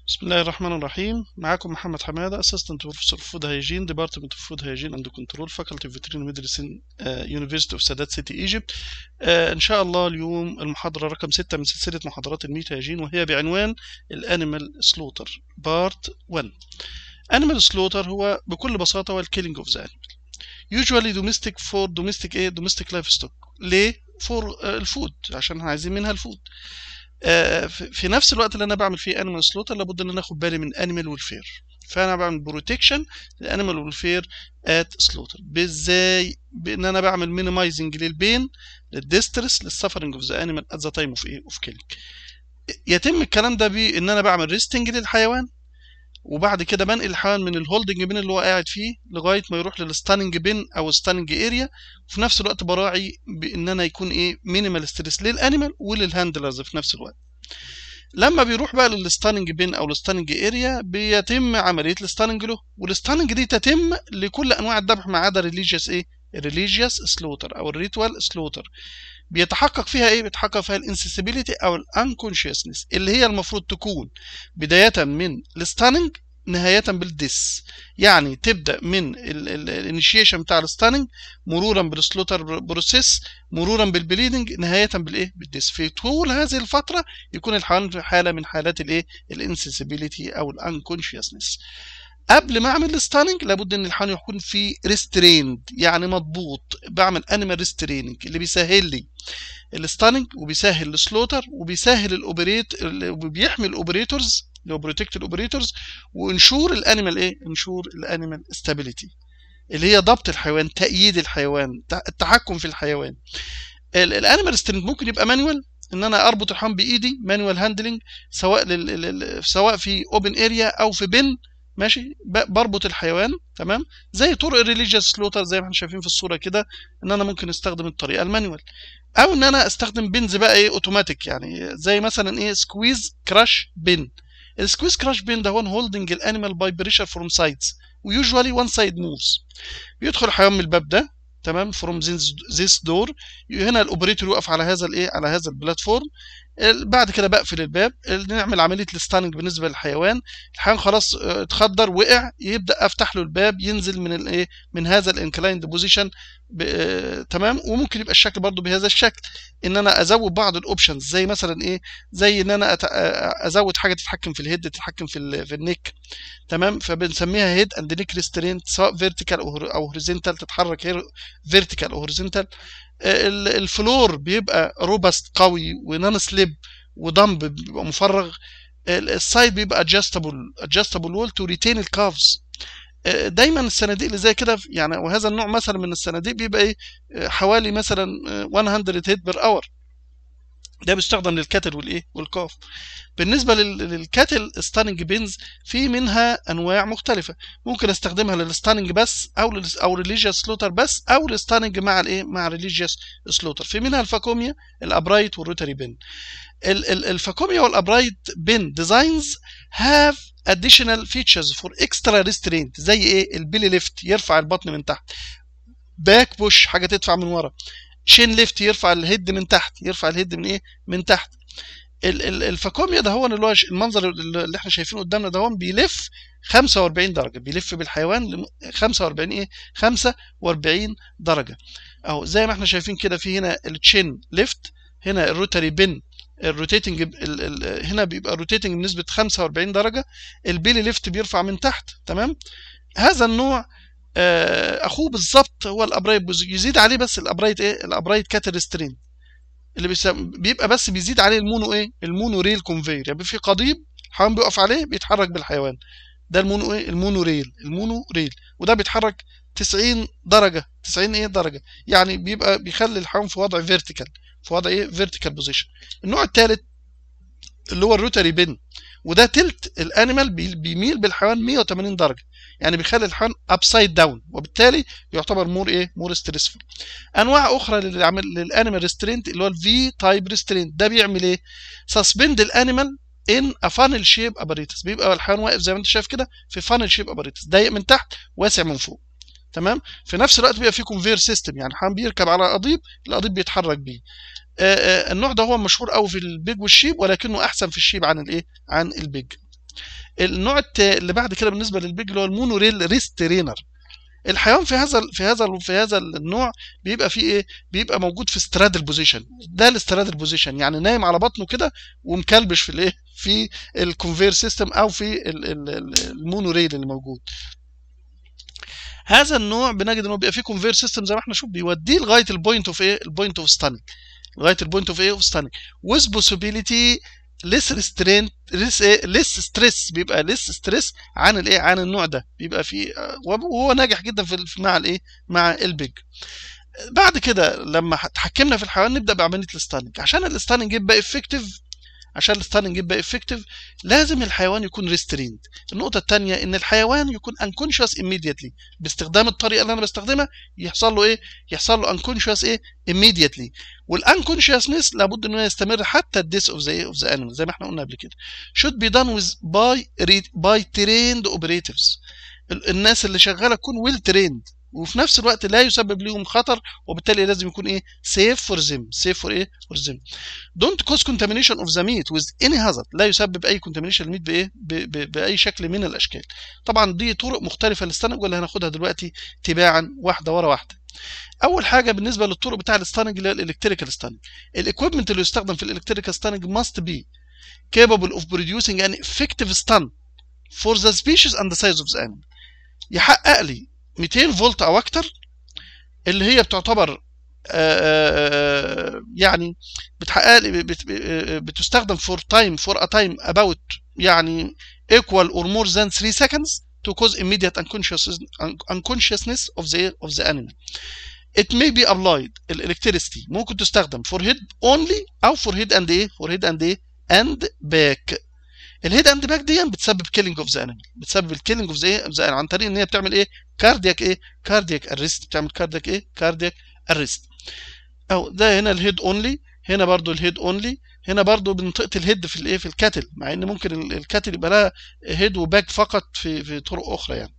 بسم الله الرحمن الرحيم معاكم محمد حمادة Assistant Professor of Food Hygiene Department of Food Hygiene and Control Faculty of Veterinary Medicine uh, University of Sadat City Egypt uh, إن شاء الله اليوم المحاضرة رقم 6 من سلسلة محاضرات الميت هيجين وهي بعنوان الأنيمال سلوتر بارت 1 Animal Slaughter هو بكل بساطة هو الكيلينج اوف ذا animal usually domestic for domestic ايه domestic livestock ليه for uh, الفود عشان عايزين منها الفود في نفس الوقت اللي انا بعمل فيه انيمال سلوتر لابد ان انا اخد بالي من انيمال ويلفير فانا بعمل بروتكشن للانيمال ويلفير ات سلوتر بازاي بان انا بعمل مينيمايزنج للبين للديسترس للسفرنج اوف ذا انيمال ات ذا تايم اوف ايه اوف كيلينج يتم الكلام ده بان انا بعمل ريستنج للحيوان وبعد كده بنقل الحيوان من الهولدنج بين اللي هو قاعد فيه لغايه ما يروح للستاننج بين او ستاننج اريا وفي نفس الوقت براعي بان انا يكون ايه مينيمال ستريس للانيمال وللهاندلرز في نفس الوقت لما بيروح بقى للستاننج بين او الستاننج اريا بيتم عمليه الستاننج له والستاننج دي تتم لكل انواع الذبح ما عدا ريليجيوس ايه الريليجيوس سلوتر او الريتوال سلوتر بيتحقق فيها ايه بيتحقق فيها الانسسبيليتي او الانكونشسنس اللي هي المفروض تكون بدايه من الستاننج نهاية بالديس يعني تبدأ من الانيشيشن بتاع الستاننج مرورا بالسلوتر بروسيس مرورا بالبليدنج نهاية بالايه بالديس في طول هذه الفترة يكون الحيوان في حالة من حالات الايه الانسسبيليتي او الانكونشسنس قبل ما اعمل الستاننج لابد ان الحيوان يكون في ريستريند يعني مضبوط بعمل انيمال ريستريننج اللي بيسهل لي الستاننج وبيسهل السلوتر وبيسهل الاوبريت وبيحمي الاوبريتورز اللي هو بروتكت الاوبريتورز وانشور الانيمال ايه انشور الانيمال ستابيليتي اللي هي ضبط الحيوان تأييد الحيوان التحكم في الحيوان الانيمال ريستريننج ممكن يبقى مانوال ان انا اربط الحيوان بايدي مانوال هاندلنج سواء لل... سواء في اوبن اريا او في بن ماشي بربط الحيوان تمام زي طرق الريليجيوس سلوتر زي ما احنا شايفين في الصوره كده ان انا ممكن استخدم الطريقه المانيوال او ان انا استخدم بنز بقى ايه اوتوماتيك يعني زي مثلا ايه سكويز كراش بن السكويز كراش بين ده هو هولدنج الانيمال باي بريشر فروم سايدز ويوجوالي وان سايد موفز بيدخل الحيوان من الباب ده تمام فروم ذيس دور هنا الاوبريتور يقف على هذا الايه على هذا البلاتفورم بعد كده بقفل الباب نعمل عمليه الستاننج بالنسبه للحيوان الحيوان خلاص اتخدر وقع يبدا افتح له الباب ينزل من الايه من هذا الانكلايند بوزيشن تمام وممكن يبقى الشكل برضو بهذا الشكل ان انا ازود بعض الاوبشنز زي مثلا ايه زي ان انا ازود حاجه تتحكم في الهيد تتحكم في ال في النيك تمام فبنسميها هيد اند نيك ريسترينت سواء فيرتيكال او هوريزونتال تتحرك فيرتيكال او هوريزونتال الفلور بيبقى روبست قوي ونان سليب ودمب بيبقى مفرغ السايد بيبقى ادجستبل ادجستبل وول تو ريتين الكافز دايما الصناديق اللي زي كده يعني وهذا النوع مثلا من الصناديق بيبقى ايه حوالي مثلا 100 هيد بير اور ده بيستخدم للكاتل والايه والكاف بالنسبه للكاتل ستاننج بينز في منها انواع مختلفه ممكن استخدمها للستاننج بس او او ريليجيوس سلوتر بس او للستاننج مع الايه مع ريليجيوس سلوتر في منها الفاكوميا الابرايت والروتري بين الفاكوميا والابرايت بين ديزاينز هاف additional features for extra restraint زي ايه البيلي ليفت يرفع البطن من تحت باك بوش حاجه تدفع من ورا شين ليفت يرفع الهيد من تحت يرفع الهيد من ايه من تحت الفاكوميا ده هو اللي هو المنظر اللي احنا شايفينه قدامنا ده هو بيلف 45 درجه بيلف بالحيوان 45 ايه 45 درجه اهو زي ما احنا شايفين كده في هنا التشين ليفت هنا الروتري بين الروتيتنج هنا بيبقى روتيتنج بنسبه 45 درجه البيلي ليفت بيرفع من تحت تمام هذا النوع اخوه بالظبط هو الابرايت يزيد عليه بس الابرايت ايه الابرايت كاتر سترين اللي بيسم... بيبقى بس بيزيد عليه المونو ايه المونو ريل كونفير يعني في قضيب الحيوان بيقف عليه بيتحرك بالحيوان ده المونو ايه المونو ريل المونو ريل وده بيتحرك 90 درجه 90 ايه درجه يعني بيبقى بيخلي الحيوان في وضع فيرتيكال في وضع ايه فيرتيكال بوزيشن النوع الثالث اللي هو الروتري بين وده تلت الانيمال بيميل بالحيوان 180 درجه يعني بيخلي الحيوان ابسايد داون وبالتالي يعتبر مور ايه مور ستريسفul انواع اخرى للانيمال ريسترينت اللي هو الفي تايب ريسترينت ده بيعمل ايه سسبند الانيمال ان ا فانل شيب اباريتس بيبقى الحيوان واقف زي ما انت شايف كده في فانل شيب اباريتس ضيق من تحت واسع من فوق تمام في نفس الوقت بيبقى في كونفير سيستم يعني الحيوان بيركب على قضيب القضيب بيتحرك بيه النوع ده هو مشهور قوي في البيج والشيب ولكنه احسن في الشيب عن الايه عن البيج النوع اللي بعد كده بالنسبه للبيج اللي هو المونوريل ريسترينر الحيوان في هذا في هذا في هذا النوع بيبقى فيه ايه بيبقى موجود في استرادل بوزيشن ده الاسترادل بوزيشن يعني نايم على بطنه كده ومكلبش في الايه في الكونفير سيستم او في المونوريل اللي موجود هذا النوع بنجد انه بيبقى فيه كونفير سيستم زي ما احنا شوف بيوديه لغايه البوينت اوف ايه البوينت اوف ستانينج لغايه البوينت اوف ايه اوف ستانينج with possibility less restraint less ايه less stress بيبقى less stress عن الايه عن النوع ده بيبقى فيه وهو ناجح جدا في مع الايه مع البيج بعد كده لما اتحكمنا في الحيوان نبدا بعمليه الستاننج عشان الستاننج يبقى افكتيف عشان الستاننج يبقى افكتيف لازم الحيوان يكون ريستريند النقطه الثانيه ان الحيوان يكون انكونشس immediately باستخدام الطريقه اللي انا بستخدمها يحصل له ايه يحصل له انكونشس ايه immediately والانكونشسنس لابد انه يستمر حتى الديس اوف ذا اوف ذا انيمال زي ما احنا قلنا قبل كده should be done with by by trained operatives الناس اللي شغاله تكون ويل تريند وفي نفس الوقت لا يسبب لهم خطر وبالتالي لازم يكون ايه سيف فور زم سيف فور ايه فور زم دونت كوز كونتامينيشن اوف ذا ميت ويز اني هازارد لا يسبب اي كونتامينيشن للميت بايه باي شكل من الاشكال طبعا دي طرق مختلفه للستانج واللي هناخدها دلوقتي تباعا واحده ورا واحده اول حاجه بالنسبه للطرق بتاع الستانج اللي هي الالكتريكال ستانج الاكويبمنت اللي يستخدم في الالكتريكال ستانج must be capable of producing an effective stun for the species and the size of the animal يحقق لي 200 فولت او اكتر اللي هي بتعتبر يعني بتحقق لي بتستخدم for time for a time about يعني equal or more than 3 seconds to cause immediate unconsciousness, unconsciousness of the of the animal. It may be applied electricity ممكن تستخدم for head only او for head and ايه for head and ايه and back الهيد اند باك دي بتسبب كيلينج اوف ذا انيمال بتسبب الكيلينج اوف ذا ذا عن طريق ان هي بتعمل ايه كاردياك ايه كاردياك ارست بتعمل كاردياك ايه كاردياك ارست او ده هنا الهيد اونلي هنا برضو الهيد اونلي هنا برضو منطقه الهيد في الايه في الكاتل مع ان ممكن الكاتل يبقى لها هيد وباك فقط في في طرق اخرى يعني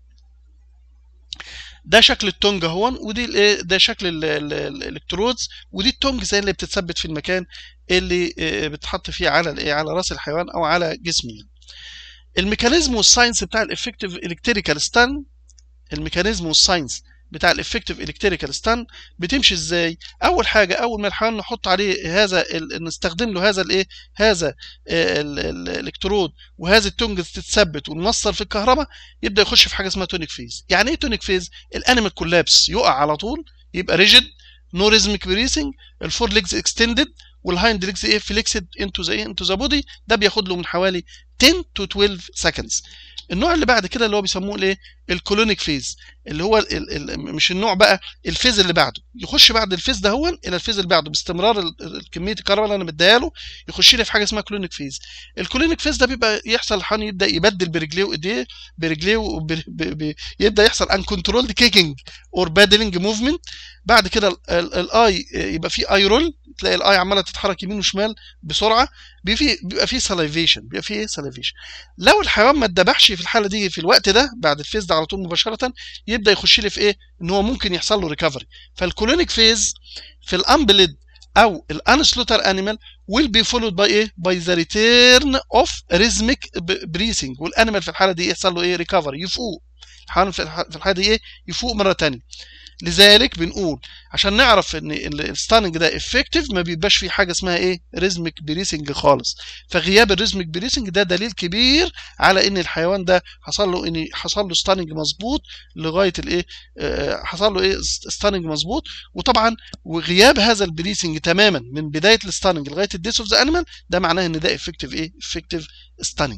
ده شكل التونج اهون ودي الايه ده شكل الالكترودز ودي التونج زي اللي بتتثبت في المكان اللي بتحط فيه على الايه على راس الحيوان او على جسمه يعني. الميكانيزم والساينس بتاع الافكتيف الكتريكال ستان الميكانيزم والساينس بتاع الافكتيف الكتريكال ستان بتمشي ازاي اول حاجه اول ما الحيوان نحط عليه هذا نستخدم له هذا الايه هذا الالكترود وهذه التونجز تتثبت ونوصل في الكهرباء يبدا يخش في حاجه اسمها تونيك فيز يعني ايه تونيك فيز الانيمال كولابس يقع على طول يبقى ريجيد نو ريزميك بريسنج الفور ليجز اكستندد والهايند ليجز ايه فليكسد انتو ذا انتو ذا بودي ده بياخد له من حوالي 10 تو 12 سكندز النوع اللي بعد كده اللي هو بيسموه الايه الكولونيك فيز اللي هو ال ال مش النوع بقى الفيز اللي بعده يخش بعد الفيز ده هو الى الفيز اللي بعده باستمرار كميه الكهرباء اللي انا مديها له يخش لي في حاجه اسمها كولونيك فيز الكولونيك فيز ده بيبقى يحصل الحيوان يبدا يبدل برجليه وايديه برجليه يبدا يحصل ان كنترولد كيكينج اور بادلنج موفمنت بعد كده الاي يبقى فيه اي رول تلاقي الاي عماله تتحرك يمين وشمال بسرعه بيبقى فيه سلايفيشن بيبقى فيه ايه سلايفيشن لو الحيوان ما اتذبحش في الحاله دي في الوقت ده بعد الفيز ده على طول مباشره يبدا يخش لي في ايه ان هو ممكن يحصل له ريكفري فالكولونيك فيز في الامبليد او الانسلوتر انيمال will be followed by ايه by the return of rhythmic breathing والانيمال في الحاله دي يحصل له ايه ريكفري يفوق الحيوان في الحاله دي ايه يفوق مره ثانيه لذلك بنقول عشان نعرف ان الستاننج ده افكتيف ما بيبقاش فيه حاجه اسمها ايه ريزميك بريسنج خالص فغياب الريزميك بريسنج ده دليل كبير على ان الحيوان ده حصل له ان حصل له ستاننج مظبوط لغايه الايه حصل له ايه ستاننج مظبوط وطبعا وغياب هذا البريسنج تماما من بدايه الستاننج لغايه الديس اوف ذا انيمال ده معناه ان ده افكتيف ايه افكتيف ستاننج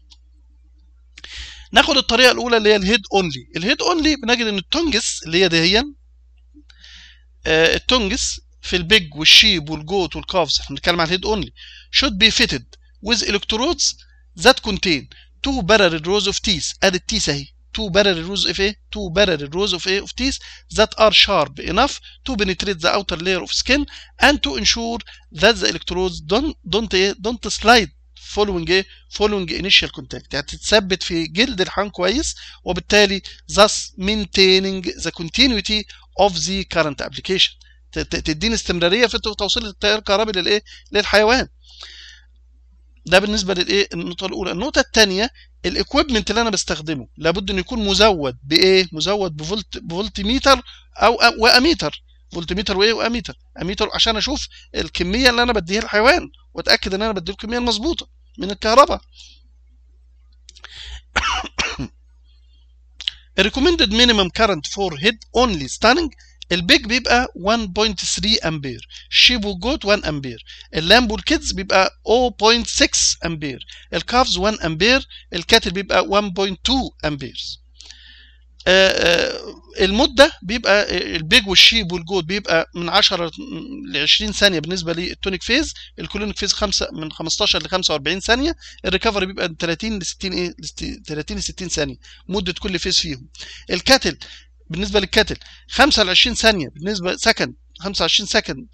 ناخد الطريقه الاولى اللي هي الهيد اونلي الهيد اونلي بنجد ان التونجس اللي هي دهيا آه التونجس في البيج والشيب والجوت والكافز احنا بنتكلم عن الهيد اونلي should be fitted with electrodes that contain two parallel rows of teeth ادي التيس اهي two parallel rows of ايه two parallel rows of ايه of teeth that are sharp enough to penetrate the outer layer of skin and to ensure that the electrodes don't don't ايه don't slide following ايه following initial contact يعني تتثبت في جلد الحيوان كويس وبالتالي thus maintaining the continuity of the current application تديني استمراريه في توصيل التيار الكهربي للايه للحيوان ده بالنسبه للايه النقطه الاولى النقطه الثانيه الاكويبمنت اللي انا بستخدمه لابد انه يكون مزود بايه مزود بفولت بفولت ميتر او واميتر فولت ميتر وايه واميتر اميتر عشان اشوف الكميه اللي انا بديها الحيوان واتاكد ان انا بديله الكميه المظبوطه من الكهرباء recommended minimum current for head only stunning البيج بيبقى 1.3 امبير شيب وجوت 1 امبير اللامب والكيدز بيبقى 0.6 امبير الكافز 1 امبير الكاتل بيبقى 1.2 امبير المده بيبقى البيج والشيب والجود بيبقى من 10 ل 20 ثانيه بالنسبه للتونيك فيز الكولونيك فيز 5 من 15 ل 45 ثانيه الريكفري بيبقى من 30 ل 60 ايه 30 ل 60 ثانيه مده كل فيز فيهم الكاتل بالنسبه للكاتل 5 ل 20 ثانيه بالنسبه سكند 25 سكند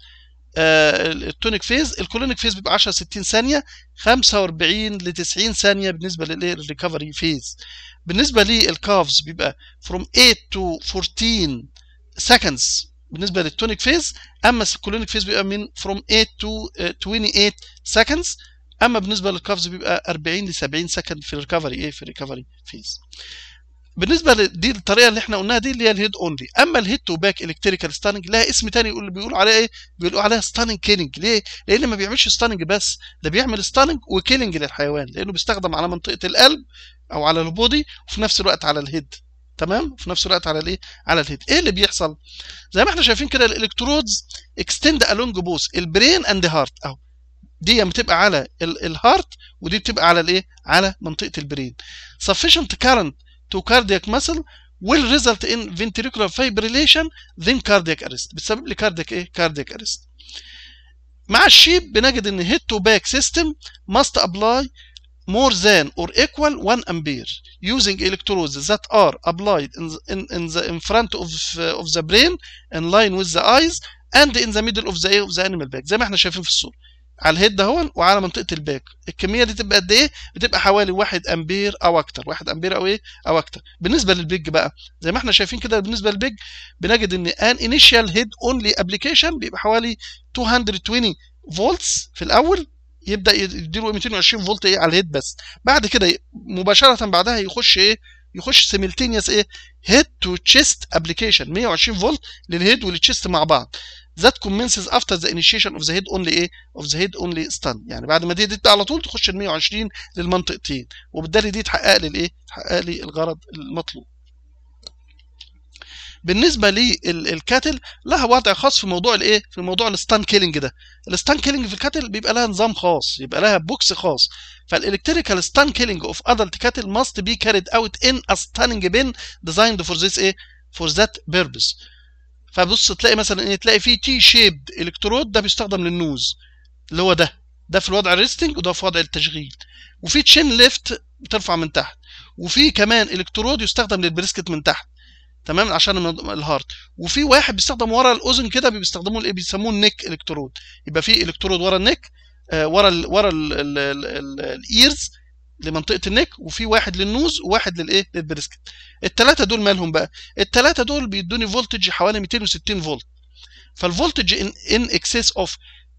آه التونيك فيز الكولونيك فيز بيبقى 10 60 ثانيه 45 ل 90 ثانيه بالنسبه للريكفري فيز بالنسبه للكافز بيبقى from 8 to 14 seconds بالنسبه للتونيك فيز اما الكولونيك فيز بيبقى من from 8 to 28 seconds اما بالنسبه للكافز بيبقى 40 ل 70 سكند في الريكفري ايه في الريكفري فيز بالنسبه لدي الطريقه اللي احنا قلناها دي اللي هي الهيد اونلي اما الهيد تو باك الكتريكال ستاننج لها اسم تاني يقول بيقولوا عليها ايه بيقولوا عليها ستاننج كيلينج ليه لان ما بيعملش ستاننج بس ده بيعمل ستاننج وكيلينج للحيوان لانه بيستخدم على منطقه القلب او على البودي وفي نفس الوقت على الهيد تمام في نفس الوقت على الايه على الهيد ايه اللي بيحصل زي ما احنا شايفين كده الالكترودز اكستند الونج بوث البرين اند هارت اهو دي بتبقى على الهارت ودي بتبقى على الايه على منطقه البرين sufficient current to cardiac muscle will result in ventricular fibrillation then cardiac arrest بتسبب لي cardiac ايه cardiac arrest مع الشيب بنجد ان head to back system must apply more than or equal 1 ampere using electrodes that are applied in, the, in, in, the, in front of, of the brain in line with the eyes and in the middle of the, of the animal back زي ما احنا شايفين في الصورة على الهيد دهون وعلى منطقه الباك الكميه دي تبقى قد ايه بتبقى حوالي 1 امبير او اكتر 1 امبير او ايه او اكتر بالنسبه للبيج بقى زي ما احنا شايفين كده بالنسبه للبيج بنجد ان ان انيشال هيد اونلي ابلكيشن بيبقى حوالي 220 فولتس في الاول يبدا يديله 220 فولت ايه على الهيد بس بعد كده مباشره بعدها يخش ايه يخش سيملتينيوس ايه هيد تو تشيست ابلكيشن 120 فولت للهيد وللتشيست مع بعض that commences after the initiation of the head only ايه of the head only stun يعني بعد ما دي دي على طول تخش ال 120 للمنطقتين وبالتالي دي تحقق لي الايه تحقق لي الغرض المطلوب بالنسبه للكاتل لها وضع خاص في موضوع الايه في موضوع الستان كيلينج ده الستان كيلينج في الكاتل بيبقى لها نظام خاص يبقى لها بوكس خاص فالالكتريكال ستان كيلينج اوف ادلت كاتل ماست بي كاريد اوت ان ا ستاننج بين ديزايند فور ذيس ايه فور ذات بيربز فبص تلاقي مثلا ايه تلاقي فيه تي شيبد الكترود ده بيستخدم للنوز اللي هو ده ده في الوضع الريستنج وده في وضع التشغيل وفي تشين ليفت بترفع من تحت وفي كمان الكترود يستخدم للبريسكت من تحت تمام عشان الهارت وفي واحد بيستخدم ورا الاذن كده بيستخدموه الايه بيسموه النيك الكترود يبقى في الكترود ورا النيك آه ورا ال ورا الايرز لمنطقه النك وفي واحد للنوز وواحد للايه للبريسكت الثلاثه دول مالهم بقى الثلاثه دول بيدوني فولتج حوالي 260 فولت فالفولتج ان ان اكسس اوف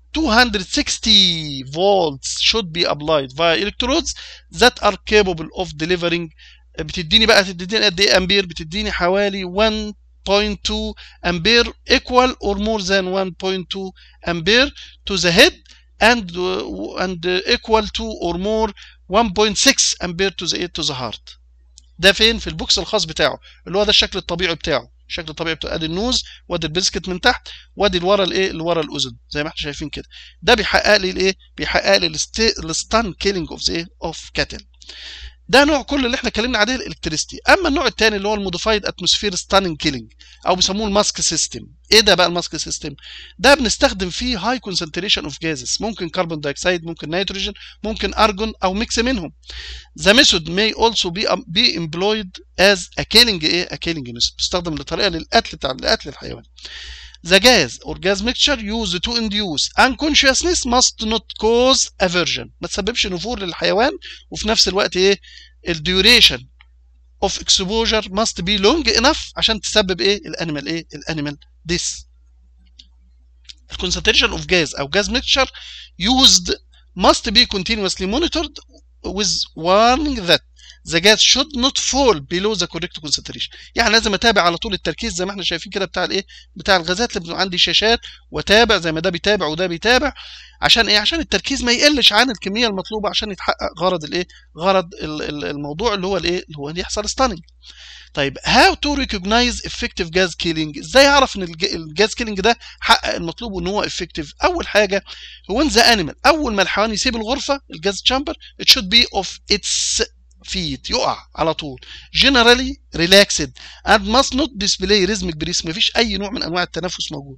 260 volts should be applied via electrodes that are capable of delivering بتديني بقى تديني قد ايه امبير بتديني حوالي 1.2 امبير equal or more than 1.2 امبير to the head and and equal to or more 1.6 امبير to the to the heart ده فين في البوكس الخاص بتاعه اللي هو ده الشكل الطبيعي بتاعه الشكل الطبيعي بتاع ادي النوز وادي البسكت من تحت وادي اللي ورا الايه اللي ورا الاذن زي ما احنا شايفين كده ده بيحقق لي الايه بيحقق لي الستان كيلينج اوف ايه اوف كاتل ده نوع كل اللي احنا اتكلمنا عليه الالكتريستي اما النوع الثاني اللي هو الموديفايد اتموسفير ستاننج كيلينج او بيسموه الماسك سيستم ايه ده بقى الماسك سيستم ده بنستخدم فيه هاي كونسنتريشن اوف جازز ممكن كربون دايوكسيد ممكن نيتروجين ممكن ارجون او ميكس منهم The method may also be be employed as a killing ايه a killing method بتستخدم لطريقه للقتل بتاع لقتل الحيوان The gas or gas mixture used to induce unconsciousness must not cause aversion ما تسببش نفور للحيوان وفي نفس الوقت ايه الديوريشن of exposure must be long enough عشان تسبب ايه الانيمال ايه الانيمال this الكونسنتريشن اوف جاز او جاز ميكشر used must be continuously monitored with warning that the gas should not fall below the correct concentration يعني لازم اتابع على طول التركيز زي ما احنا شايفين كده بتاع الايه بتاع الغازات اللي عندي شاشات واتابع زي ما ده بيتابع وده بيتابع عشان ايه عشان التركيز ما يقلش عن الكميه المطلوبه عشان يتحقق غرض الايه غرض الموضوع اللي هو الايه اللي هو يحصل ستاننج طيب how to recognize effective gas killing ازاي اعرف ان الجاز كيلينج ده حقق المطلوب وان هو effective اول حاجه هو ذا انيمال اول ما الحيوان يسيب الغرفه الجاز تشامبر it should be of its feet يقع على طول generally relaxed and must not display rhythmic breathing مفيش اي نوع من انواع التنفس موجود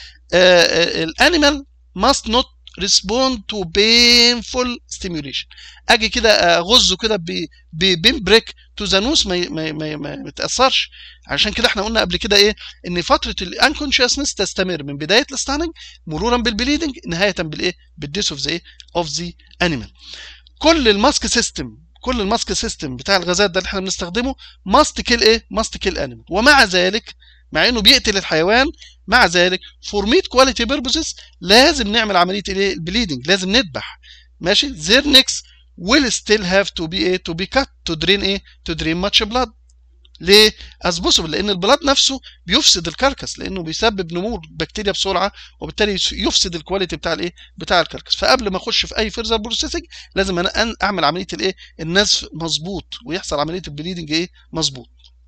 الانيمال must not respond to painful stimulation اجي كده اغزه كده ببين بريك تو ذا نوس ما ما ما, ما يتاثرش عشان كده احنا قلنا قبل كده ايه ان فتره الانكونشسنس تستمر من بدايه الستاننج مرورا بالبليدنج نهايه بالايه بالديس اوف ذا ايه اوف ذا انيمال كل الماسك سيستم كل الماسك سيستم بتاع الغازات ده اللي احنا بنستخدمه ماست كيل ايه ماست كيل انيمال ومع ذلك مع انه بيقتل الحيوان مع ذلك فور ميت كواليتي بيربوزز لازم نعمل عمليه الايه البليدنج لازم نذبح ماشي their necks will still have to be ايه to be cut to drain ايه to drain much blood ليه؟ as possible لان البلاد نفسه بيفسد الكركس لانه بيسبب نمو البكتيريا بسرعه وبالتالي يفسد الكواليتي بتاع الايه؟ بتاع الكركس فقبل ما اخش في اي فيرزر بروسيسنج لازم انا اعمل عمليه الايه؟ النزف مظبوط ويحصل عمليه البليدنج ايه؟ مظبوط.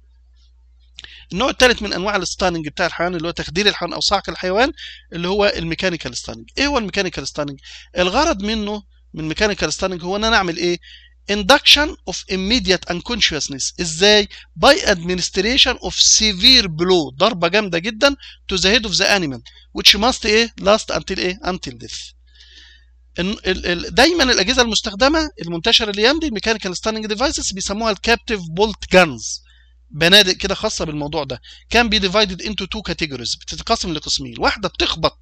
النوع الثالث من انواع الستاننج بتاع الحيوان اللي هو تخدير الحيوان او صعق الحيوان اللي هو الميكانيكال ستاننج ايه هو الميكانيكال ستاننج الغرض منه من ميكانيكال ستاننج هو ان انا اعمل ايه induction of immediate unconsciousness ازاي by administration of severe blow ضربه جامده جدا to the head of the animal which must ايه last until ايه until death دايما الاجهزه المستخدمه المنتشره الايام دي الميكانيكال ستاننج ديفايسز بيسموها الكابتيف بولت جانز بنادق كده خاصه بالموضوع ده كان بي ديفايدد انتو تو كاتيجوريز بتتقسم لقسمين واحده بتخبط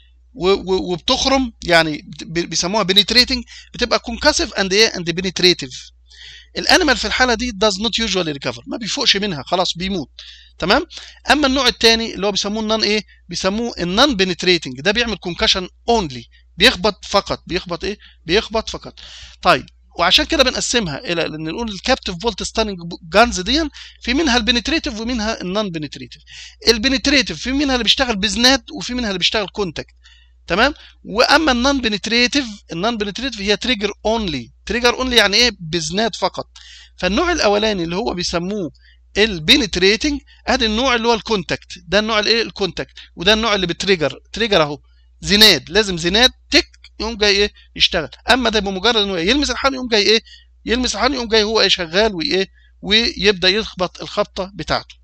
وبتخرم يعني بيسموها بنتريتنج بتبقى كونكاسيف اند ايه اند بنتريتيف الانيمال في الحاله دي does not usually recover ما بيفوقش منها خلاص بيموت تمام اما النوع الثاني اللي هو بيسموه النون ايه بيسموه النون بنتريتنج ده بيعمل كونكشن اونلي بيخبط فقط بيخبط ايه بيخبط فقط طيب وعشان كده بنقسمها الى ان نقول الكابتيف فولت ستاننج جانز دي في منها البنتريتيف ومنها النون بنتريتيف البنتريتيف في منها اللي بيشتغل بزناد وفي منها اللي بيشتغل كونتاكت تمام واما النون بنتريتيف النون بنتريتيف هي تريجر اونلي تريجر اونلي يعني ايه بزناد فقط فالنوع الاولاني اللي هو بيسموه البنتريتنج ادي النوع اللي هو الكونتاكت ده النوع الايه الكونتاكت وده النوع اللي بتريجر تريجر اهو زناد لازم زناد تك يقوم جاي ايه يشتغل اما ده بمجرد انه يلمس الحال يقوم جاي ايه يلمس الحال يقوم جاي هو ايه شغال وايه ويبدا يخبط الخبطه بتاعته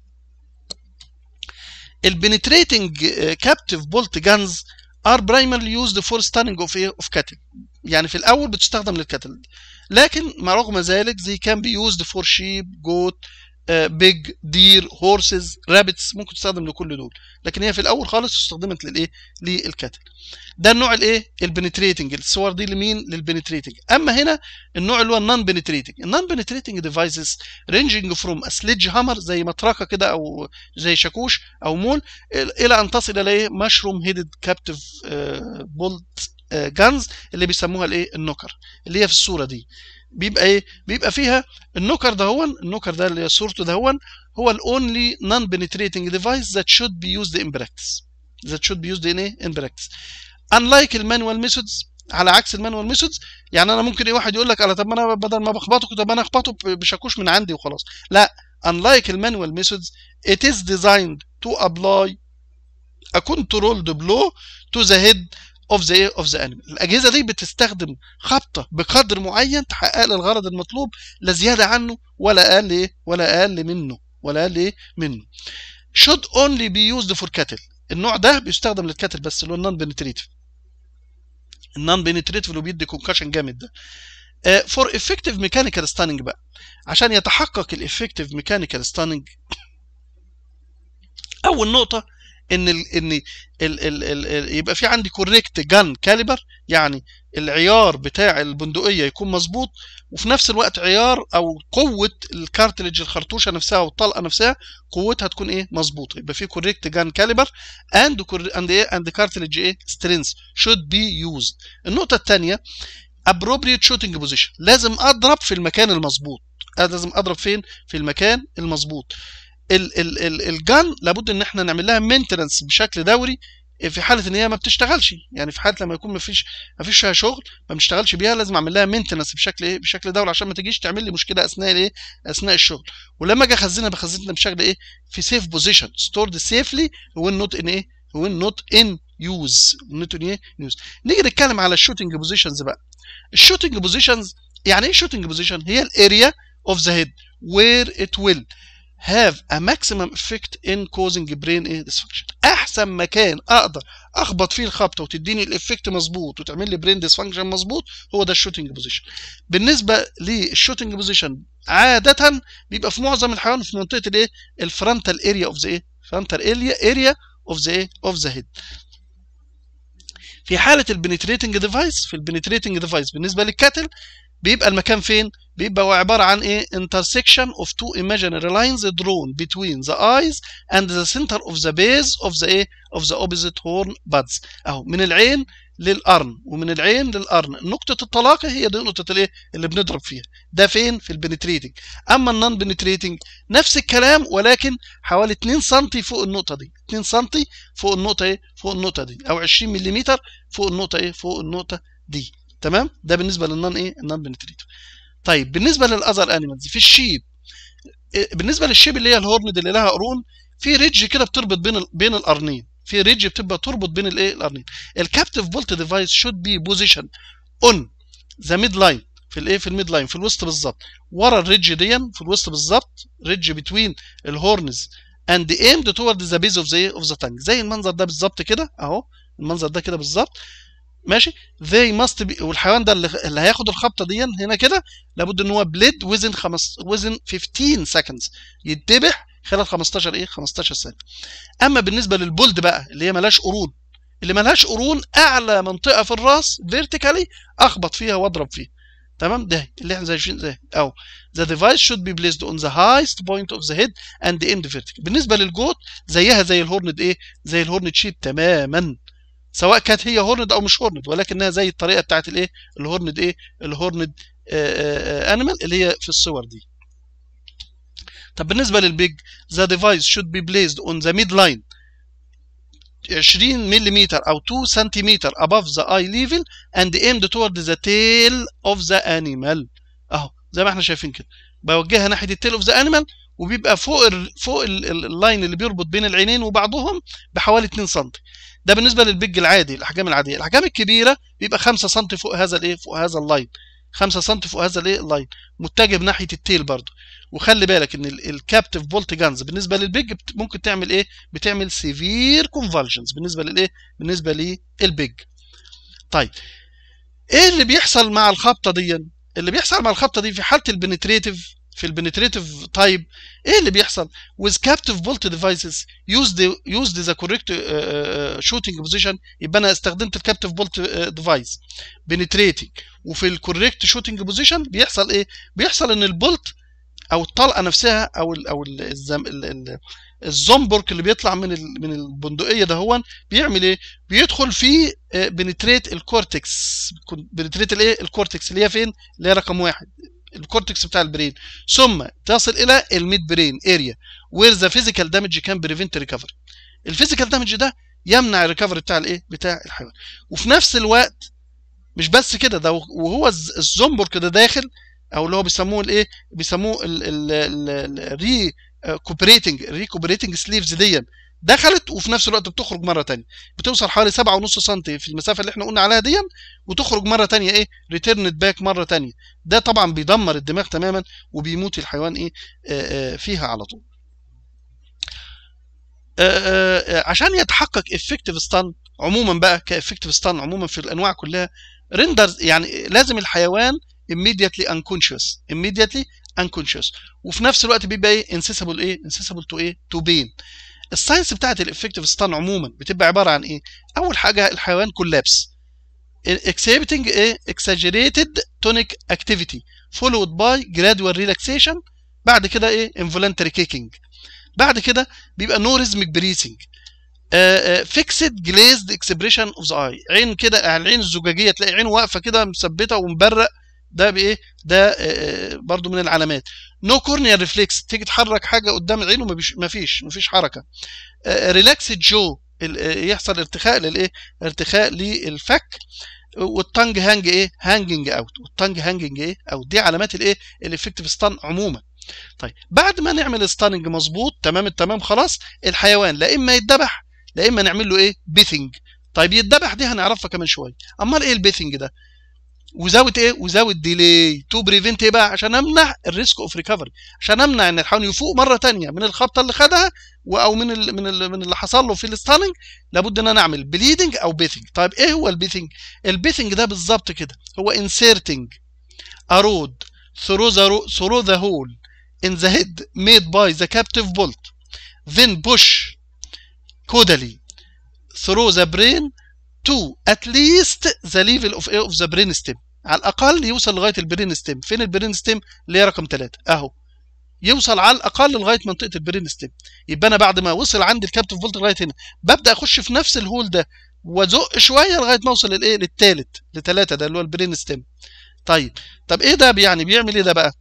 البنتريتنج كابتيف بولت جانز are primarily used for stunning of of cattle يعني في الاول بتستخدم للكتل لكن ما رغم ذلك they can be used for sheep goat بيج دير هورسز رابتس ممكن تستخدم لكل دول لكن هي في الاول خالص استخدمت للايه للكتل ده النوع الايه البنتريتنج الصور دي لمين للبنتريتنج اما هنا النوع اللي هو النون بنتريتنج النون بنتريتنج ديفايسز رينجينج فروم سليدج هامر زي مطرقه كده او زي شاكوش او مول الى ان تصل الى ايه مشروم هيدد كابتيف بولت جانز اللي بيسموها الايه النوكر اللي هي في الصوره دي بيبقى ايه بيبقى فيها النوكر ده هو النوكر ده اللي صورته ده هو هو الاونلي نون بنتريتنج ديفايس ذات شود بي يوزد ان براكتس ذات شود بي يوزد ان ايه ان براكتس unlike المانوال ميثودز على عكس المانوال ميثودز يعني انا ممكن ايه واحد يقول لك على طب ما انا بدل ما بخبطه طب انا اخبطه بشاكوش من عندي وخلاص لا unlike المانوال ميثودز it is designed to apply a controlled blow to the head اوف ذا اوف ذا انيمال الاجهزه دي بتستخدم خبطه بقدر معين تحقق لي الغرض المطلوب لا زياده عنه ولا اقل ايه ولا اقل منه ولا اقل ايه منه should only be used for cattle النوع ده بيستخدم للكاتل بس اللي هو النون بنتريتيف النون بنتريتيف اللي بيدي كونكشن جامد ده فور افكتيف ميكانيكال ستاننج بقى عشان يتحقق الافكتيف ميكانيكال ستاننج اول نقطه ان ال ان ال ال ال ال يبقى في عندي كوريكت جان كاليبر يعني العيار بتاع البندقيه يكون مظبوط وفي نفس الوقت عيار او قوه الكارتلج الخرطوشه نفسها والطلقه نفسها قوتها تكون ايه مظبوطه يبقى في كوريكت جان كاليبر اند اند ايه اند كارتلج ايه سترينث شود بي يوزد النقطه الثانيه appropriate shooting position لازم اضرب في المكان المظبوط لازم اضرب فين في المكان المظبوط ال ال ال الجن لابد ان احنا نعمل لها مينتنس بشكل دوري في حاله ان هي ما بتشتغلش يعني في حاله لما يكون ما فيش ما فيش فيها شغل ما بنشتغلش بيها لازم اعمل لها مينتنس بشكل ايه بشكل دوري عشان ما تجيش تعمل لي مشكله اثناء الايه اثناء الشغل ولما اجي اخزنها بخزنها بشكل ايه في سيف بوزيشن ستورد سيفلي وين نوت ان ايه وين نوت ان يوز نوت ان ايه يوز نيجي نتكلم على الشوتنج بوزيشنز بقى الشوتنج بوزيشنز يعني ايه شوتنج بوزيشن هي الاريا اوف ذا هيد وير ات ويل have a maximum effect in causing brain ايه dysfunction احسن مكان اقدر اخبط فيه الخبطه وتديني الافكت مظبوط وتعمل لي برين ديسفانكشن مظبوط هو ده الشوتنج بوزيشن بالنسبه للشوتنج بوزيشن عاده بيبقى في معظم الحيوان في منطقه الايه الفرونتال اريا اوف ذا ايه فرونتال اريا اريا اوف ذا ايه اوف ذا هيد في حاله البنتريتنج ديفايس في البنتريتنج ديفايس بالنسبه للكاتل بيبقى المكان فين بيبقى عباره عن ايه intersection of two imaginary lines drawn between the eyes and the center of the base of the ايه of the opposite horn buds اهو من العين للقرن ومن العين للقرن نقطة التلاقي هي دي نقطة الايه اللي بنضرب فيها ده فين في البنتريتنج اما النون بنتريتنج نفس الكلام ولكن حوالي 2 سم فوق النقطة دي 2 سم فوق النقطة ايه فوق النقطة دي او 20 ملم فوق النقطة ايه فوق النقطة دي تمام ده بالنسبة للنون ايه النون بنتريتنج طيب بالنسبه للاذر انيمالز في الشيب بالنسبه للشيب اللي هي الهورند اللي لها قرون في ريدج كده بتربط بين بين القرنين في ريدج بتبقى تربط بين الايه القرنين الكابتيف بولت ديفايس شود بي بوزيشن اون ذا ميد لاين في الايه في الميد لاين في الوسط بالظبط ورا الريدج دي في الوسط بالظبط ريدج بتوين الهورنز اند ايمد توورد ذا بيز اوف ذا اوف ذا تانج زي المنظر ده بالظبط كده اهو المنظر ده كده بالظبط ماشي they must be والحيوان ده اللي هياخد الخبطه دي هنا كده لابد ان هو بليد وزن خمس وزن 15 seconds يتذبح خلال 15 ايه 15 ثانيه اما بالنسبه للبولد بقى اللي هي ملهاش قرون اللي ملهاش قرون اعلى منطقه في الراس فيرتيكالي اخبط فيها واضرب فيها تمام ده اللي احنا شايفين ده او the device should be placed on the highest point of the head and end vertical بالنسبه للجوت زيها زي الهورند ايه زي الهورند شيب تماما سواء كانت هي هورند او مش هورند ولكنها زي الطريقه بتاعت الايه الهورند ايه الهورند انيمال اللي هي في الصور دي طب بالنسبه للبيج the device should be placed on the midline 20 ملم او 2 سنتيمتر above the eye level and aimed toward the tail of the animal اهو زي ما احنا شايفين كده بوجهها ناحيه التيل اوف ذا انيمال وبيبقى فوق ال فوق اللاين اللي بيربط بين العينين وبعضهم بحوالي 2 سم ده بالنسبه للبيج العادي الاحجام العاديه الاحجام الكبيره بيبقى 5 سم فوق هذا الايه فوق هذا اللاين 5 سم فوق هذا الايه اللاين متجه ناحيه التيل برضه وخلي بالك ان الكابتيف بولت جانز بالنسبه للبيج ممكن تعمل ايه بتعمل سيفير كونفالجنز بالنسبه للايه بالنسبه للبيج طيب ايه اللي بيحصل مع الخبطه دي اللي بيحصل مع الخبطه دي في حاله البنتريتيف في البنتريتيف تايب ايه اللي بيحصل with captive bolt devices use the use the correct uh, uh, shooting position يبقى انا استخدمت الكابتيف بولت ديفايس بنتريتنج وفي الكوريكت شوتنج بوزيشن بيحصل ايه بيحصل ان البولت او الطلقه نفسها او ال او ال الزم ال ال الزومبورك اللي بيطلع من من البندقيه ده هو بيعمل ايه بيدخل في بنتريت الكورتكس بنتريت الايه الكورتكس اللي هي فين اللي هي رقم واحد الكورتكس بتاع البرين ثم تصل الى الميد برين اريا وير ذا فيزيكال دامج كان بريفنت ريكفري الفيزيكال دامج ده يمنع الريكفري بتاع الايه بتاع الحيوان وفي نفس الوقت مش بس كده ده وهو الزومبر كده داخل او اللي هو بيسموه الايه بيسموه الري كوبريتنج الري كوبريتنج سليفز دي دخلت وفي نفس الوقت بتخرج مره ثانيه بتوصل حوالي 7.5 سم في المسافه اللي احنا قلنا عليها دي وتخرج مره ثانيه ايه ريتيرند باك مره ثانيه ده طبعا بيدمر الدماغ تماما وبيموت الحيوان ايه آآ آآ فيها على طول آآ عشان يتحقق افكتيف ستان عموما بقى كافكتيف ستان عموما في الانواع كلها ريندرز يعني لازم الحيوان immediately unconscious immediately unconscious وفي نفس الوقت بيبقى ايه انسيسبل ايه انسيسبل تو ايه تو بين الساينس بتاعت الافكتيف ستان عموما بتبقى عباره عن ايه اول حاجه الحيوان كولابس exhibiting ايه exaggerated tonic activity followed by gradual relaxation بعد كده ايه involuntary kicking بعد كده بيبقى no rhythmic breathing فيكسد جليزد اكسبريشن اوف ذا اي عين كده العين الزجاجيه تلاقي عين واقفه كده مثبته ومبرق ده بايه ده آه، آه، برضو من العلامات نو كورنيا ريفلكس تيجي تحرك حاجه قدام العين وما فيش ما فيش حركه ريلاكس جو يحصل ارتخاء للايه ارتخاء للفك والتانج هانج ايه هانجنج اوت والتانج هانجنج ايه اوت دي علامات الايه الافكتيف ستان عموما طيب بعد ما نعمل ستاننج مظبوط تمام التمام خلاص الحيوان لا اما يتذبح لا اما نعمل له ايه بيثنج طيب يتذبح دي هنعرفها كمان شويه امال ايه البيثنج ده وزاوت ايه وزاوت ديلي تو بريفنت ايه بقى عشان امنع الريسك اوف ريكفري عشان امنع ان الحيوان يفوق مره ثانيه من الخبطه اللي خدها او من ال من ال من اللي حصل له في الستاننج لابد ان انا اعمل بليدنج او بيثنج طيب ايه هو البيثنج البيثنج ده بالظبط كده هو انسيرتنج ارود through the through the hole in the head made by the captive bolt then push caudally through the brain to at least the level of of the brain stem على الاقل يوصل لغايه البرين ستيم فين البرين ستيم اللي هي رقم 3 اهو يوصل على الاقل لغايه منطقه البرين ستيم يبقى انا بعد ما وصل عند الكابتن فولت لغايه هنا ببدا اخش في نفس الهول ده وازق شويه لغايه ما اوصل للايه للثالث لثلاثه ده اللي هو البرين ستيم طيب طب ايه ده يعني بيعمل ايه ده بقى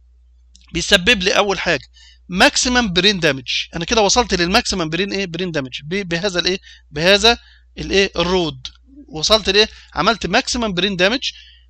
بيسبب لي اول حاجه ماكسيمم برين دامج انا كده وصلت للماكسيمم برين ايه برين دامج بهذا الايه بهذا الايه الرود وصلت لايه عملت ماكسيمم برين دامج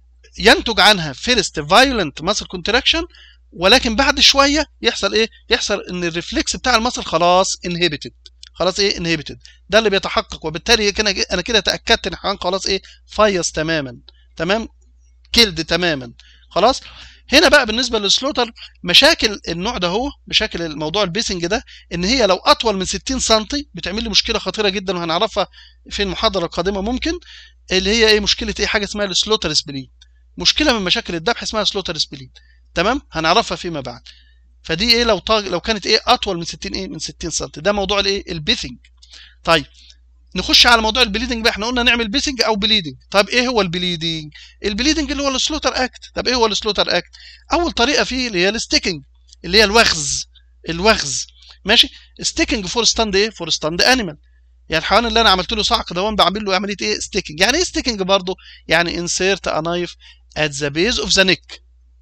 ينتج عنها فيرست فايولنت ماسل كونتراكشن ولكن بعد شويه يحصل ايه يحصل ان الريفلكس بتاع المصل خلاص انهبيتد خلاص ايه انهبيتد ده اللي بيتحقق وبالتالي كده انا كده تاكدت ان الحيوان خلاص ايه فايص تماما تمام كيلد تماما خلاص هنا بقى بالنسبه للسلوتر مشاكل النوع ده هو مشاكل الموضوع البيسنج ده ان هي لو اطول من 60 سم بتعمل لي مشكله خطيره جدا وهنعرفها في المحاضره القادمه ممكن اللي هي ايه مشكله ايه حاجه اسمها السلوتر سبلين مشكله من مشاكل الذبح اسمها سلوتر سبلين تمام هنعرفها فيما بعد فدي ايه لو طاج لو كانت ايه اطول من 60 ايه من 60 سم ده موضوع الايه البيثنج طيب نخش على موضوع البليدنج بقى احنا قلنا نعمل بيسنج او بليدنج طب ايه هو البليدنج البليدنج اللي هو السلوتر اكت طب ايه هو السلوتر اكت اول طريقه فيه اللي هي الستيكنج اللي هي الوخز الوخز ماشي ستيكنج فور ستاند ايه فور ستاند انيمال يعني الحيوان اللي انا عملت له صعق ده بعمل له عمليه ايه ستيكنج يعني ايه ستيكنج برضه يعني انسيرت ا نايف at the base of the neck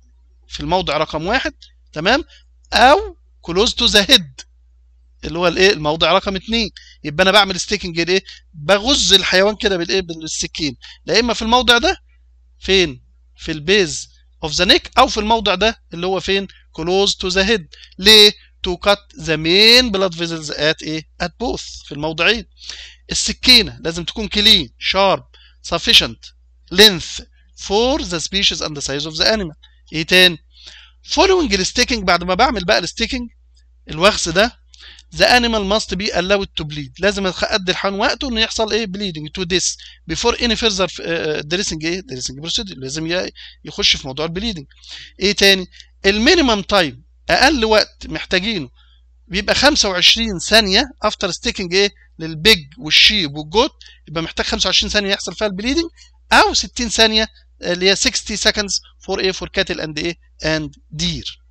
في الموضع رقم واحد تمام او close to the head اللي هو الايه الموضع رقم اثنين يبقى انا بعمل ستيكنج الايه بغز الحيوان كده بالايه بالسكين لا اما في الموضع ده فين في البيز اوف ذا نيك او في الموضع ده اللي هو فين كلوز تو ذا هيد ليه تو كات ذا مين بلاد فيزلز ات ايه ات بوث في الموضعين السكينه لازم تكون كلين شارب sufficient length for the species and the size of the animal ايه تاني following الستيكنج بعد ما بعمل بقى الستيكنج الوخز ده the animal must be allowed to bleed لازم ادي الحيوان وقته انه يحصل ايه bleeding to this before any further dressing ايه dressing procedure لازم يخش في موضوع البليدنج ايه تاني المينيمم تايم اقل وقت محتاجينه بيبقى 25 ثانيه افتر ستيكنج ايه للبيج والشيب والجوت يبقى محتاج 25 ثانيه يحصل فيها البليدنج او 60 ثانيه اللي هي 60 seconds for ايه for cattle and ايه and deer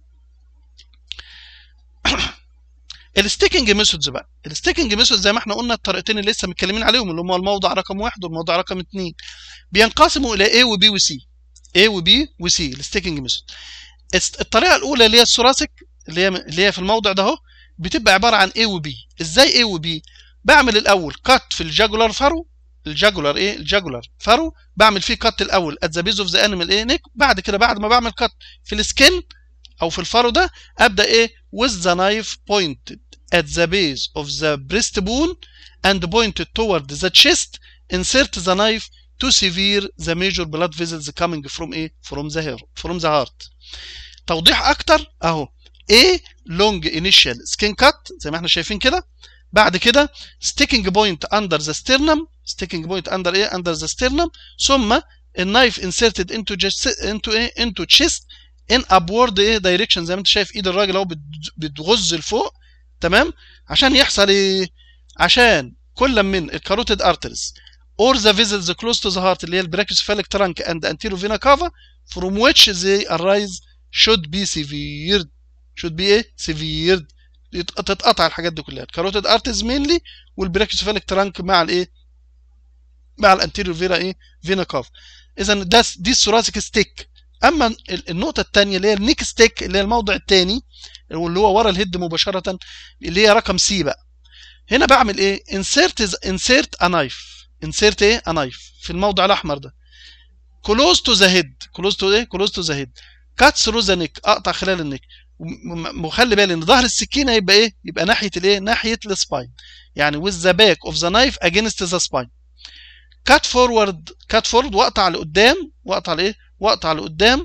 الستيكنج ميثودز بقى الستيكنج ميثودز زي ما احنا قلنا الطريقتين اللي لسه متكلمين عليهم اللي هم الموضع رقم واحد والموضع رقم اثنين بينقسموا الى A وB وC A وB وC الستيكنج ميثود الطريقه الاولى اللي هي الثوراسيك اللي هي اللي هي في الموضع ده اهو بتبقى عباره عن A وB ازاي A وB بعمل الاول كات في الجاجولار فارو الجاجولار ايه الجاجولار فارو بعمل فيه كات الاول ات ذا بيز اوف ذا انيمال ايه نيك بعد كده بعد ما بعمل كات في السكن او في الفارو ده ابدا ايه with the knife pointed at the base of the breastbone and pointed toward the chest insert the knife to sever the major blood vessels coming from ايه from the hair from the heart توضيح اكتر اهو A long initial skin cut زي ما احنا شايفين كده بعد كده sticking point under the sternum sticking point under ايه under the sternum ثم النايف inserted into just into ايه into chest in upward ايه direction زي ما انت شايف ايد الراجل اهو بتغز لفوق تمام عشان يحصل ايه عشان كل من الكاروتيد ارتريز or the vessels close to the heart اللي هي البراكيوسفاليك trunk and anterior vena cava from which they arise should be severed should be ايه severed تتقطع الحاجات دي كلها الكاروتيد ارتز مينلي والبراكيوسيفاليك ترانك مع الايه مع الانتيريور فيرا ايه فينا كاف اذا ده دي الثوراسيك ستيك اما النقطه الثانيه اللي هي النيك ستيك اللي هي الموضع الثاني واللي هو ورا الهيد مباشره اللي هي رقم سي بقى هنا بعمل ايه انسيرت انسيرت ا نايف انسيرت ايه ا نايف في الموضع الاحمر ده كلوز تو ذا هيد كلوز تو ايه كلوز تو ذا هيد كات ثرو ذا نيك اقطع خلال النيك وخلي بالي ان ظهر السكينه يبقى ايه يبقى ناحيه الايه ناحيه السباين يعني with the back of the knife against the spine كات فورورد كات فورورد واقطع لقدام واقطع لايه واقطع لقدام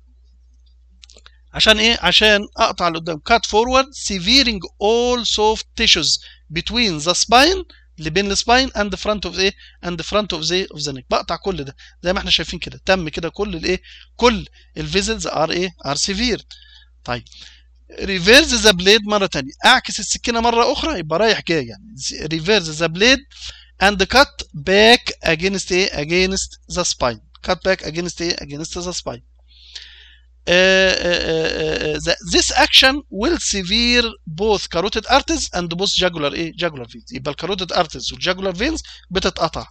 عشان ايه عشان اقطع لقدام كات فورورد severing all soft tissues between the spine اللي بين السباين اند فرونت اوف ايه اند فرونت اوف زي اوف ذا نيك بقطع كل ده زي ما احنا شايفين كده تم كده كل الايه كل الفيزلز ار ايه ار سيفير طيب ريفيرز ذا بليد مره ثانيه اعكس السكينه مره اخرى يبقى رايح جاي يعني ريفيرز ذا بليد and cut back against ايه against the spine cut back against ايه against the spine Uh, uh, uh, this action will severe both carotid arteries and both jugular ايه jugular veins يبقى الكاروتيد arteries والjugular veins بتتقطع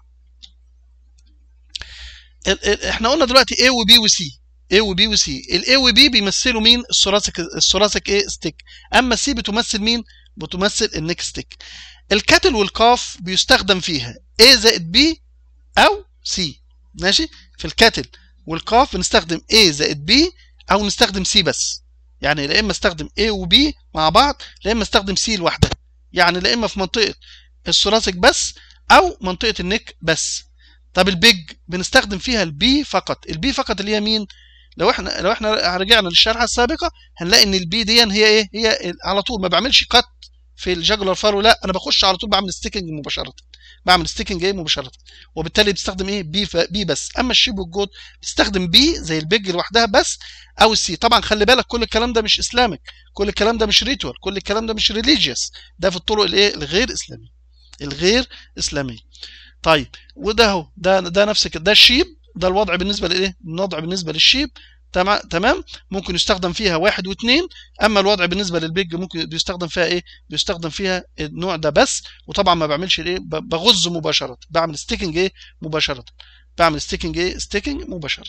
احنا قلنا دلوقتي A و B و C A و B و C ال A و B بيمثلوا مين الثوراسيك الثوراسيك ايه ستيك اما C بتمثل مين بتمثل النيك ستيك الكاتل والقاف بيستخدم فيها A زائد B او C ماشي في الكاتل والقاف بنستخدم A زائد B او نستخدم سي بس يعني لا اما استخدم A و B مع بعض لا اما استخدم سي لوحدها يعني لا اما في منطقه الثوراسيك بس او منطقه النك بس طب البيج بنستخدم فيها البي فقط البي فقط اللي هي مين لو احنا لو احنا رجعنا للشرحه السابقه هنلاقي ان البي دي هي ايه هي على طول ما بعملش قط في الجاجولار فارو لا انا بخش على طول بعمل ستيكنج مباشره بعمل ستيكنج ايه مباشره وبالتالي بستخدم ايه بي ف... بي بس اما الشيب والجود بتستخدم بي زي البيج لوحدها بس او السي طبعا خلي بالك كل الكلام ده مش اسلامك كل الكلام ده مش ريتوال كل الكلام ده مش ريليجيوس ده في الطرق الايه الغير اسلاميه الغير اسلاميه طيب وده اهو ده ده نفس كده ده الشيب ده الوضع بالنسبه لايه الوضع بالنسبه للشيب تمام ممكن يستخدم فيها واحد واثنين اما الوضع بالنسبه للبيج ممكن بيستخدم فيها ايه بيستخدم فيها النوع ده بس وطبعا ما بعملش ايه بغز مباشره بعمل ستيكنج ايه مباشره بعمل ستيكنج ايه ستيكنج مباشره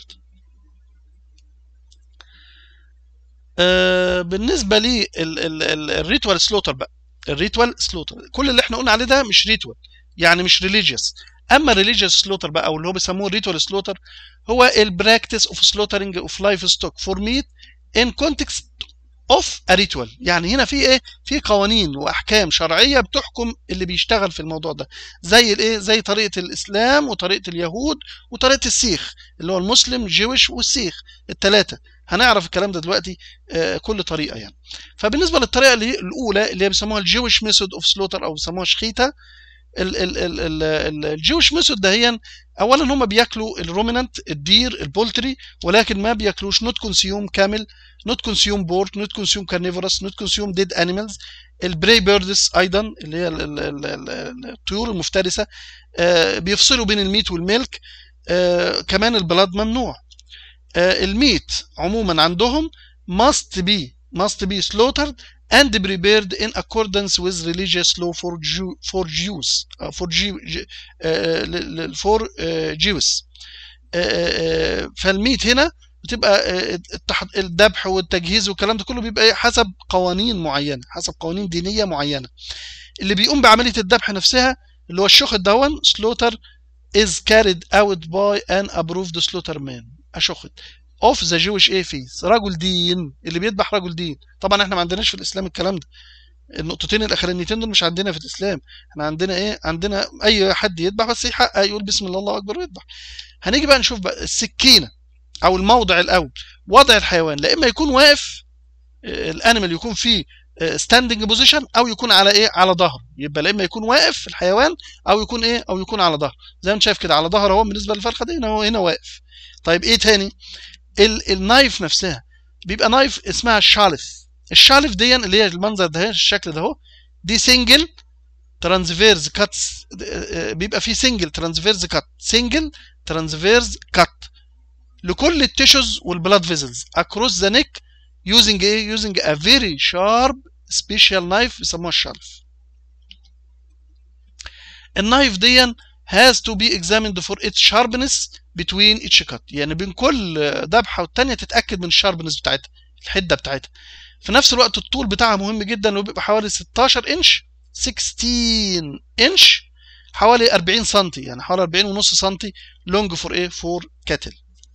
آه بالنسبه لي الريتوال سلوتر بقى الريتوال سلوتر كل اللي احنا قلنا عليه ده مش ريتوال يعني مش ريليجيوس اما ريليجيوس سلوتر بقى او اللي هو بيسموه ريتوال سلوتر هو البراكتس اوف سلوترنج اوف لايف ستوك فور ميت ان كونتكست اوف ا ريتوال يعني هنا في ايه في قوانين واحكام شرعيه بتحكم اللي بيشتغل في الموضوع ده زي الايه زي طريقه الاسلام وطريقه اليهود وطريقه السيخ اللي هو المسلم الجيوش والسيخ الثلاثه هنعرف الكلام ده دلوقتي آه كل طريقه يعني فبالنسبه للطريقه اللي الاولى اللي هي بيسموها الجيوش ميثود اوف سلوتر او بيسموها شخيته الجوش ميثود دهيا اولا هم بياكلوا الرومينانت الدير البولتري ولكن ما بياكلوش نوت كونسيوم كامل نوت كونسيوم بورك نوت كونسيوم كارنيفورس نوت كونسيوم ديد انيمالز البري بيردز ايضا اللي هي الطيور المفترسه بيفصلوا بين الميت والميلك كمان البلاد ممنوع الميت عموما عندهم must be must be slaughtered and prepared in accordance with religious law for Jew, for Jews uh, for Jew, uh, for uh, Jews فالميت هنا بتبقى الذبح والتجهيز والكلام ده كله بيبقى حسب قوانين معينه حسب قوانين دينيه معينه اللي بيقوم بعمليه الذبح نفسها اللي هو الشخط دون slaughter is carried out by an approved slaughterman اشخط اوف ذا جويش ايه فيز رجل دين اللي بيذبح رجل دين طبعا احنا ما عندناش في الاسلام الكلام ده النقطتين الاخرانيتين دول مش عندنا في الاسلام احنا عندنا ايه عندنا اي حد يذبح بس يحقق يقول بسم الله الله اكبر ويذبح هنيجي بقى نشوف بقى السكينه او الموضع الاول وضع الحيوان لا اما يكون واقف الانيمال يكون فيه ستاندنج بوزيشن او يكون على ايه على ظهره يبقى لا اما يكون واقف الحيوان او يكون ايه او يكون على ظهره زي ما انت شايف كده على ظهره اهو بالنسبه للفرخه دي هنا هو هنا واقف طيب ايه تاني النايف نفسها بيبقى نايف اسمها الشالف الشالف دي اللي هي المنظر ده الشكل ده اهو دي سنجل ترانسفيرز كاتس بيبقى فيه سنجل ترانسفيرز كات سنجل ترانسفيرز كات لكل التيشوز والبلاد فيزلز اكروس ذا نيك using ايه using a very sharp سبيشال نايف بيسموها الشرف النايف دي has to be examined for its sharpness between each cut يعني بين كل ذبحه والتانيه تتاكد من الشاربنس بتاعتها الحده بتاعتها في نفس الوقت الطول بتاعها مهم جدا وبيبقى حوالي 16 انش 16 انش حوالي 40 سم يعني حوالي 40 ونص سم لونج فور ايه فور كاتل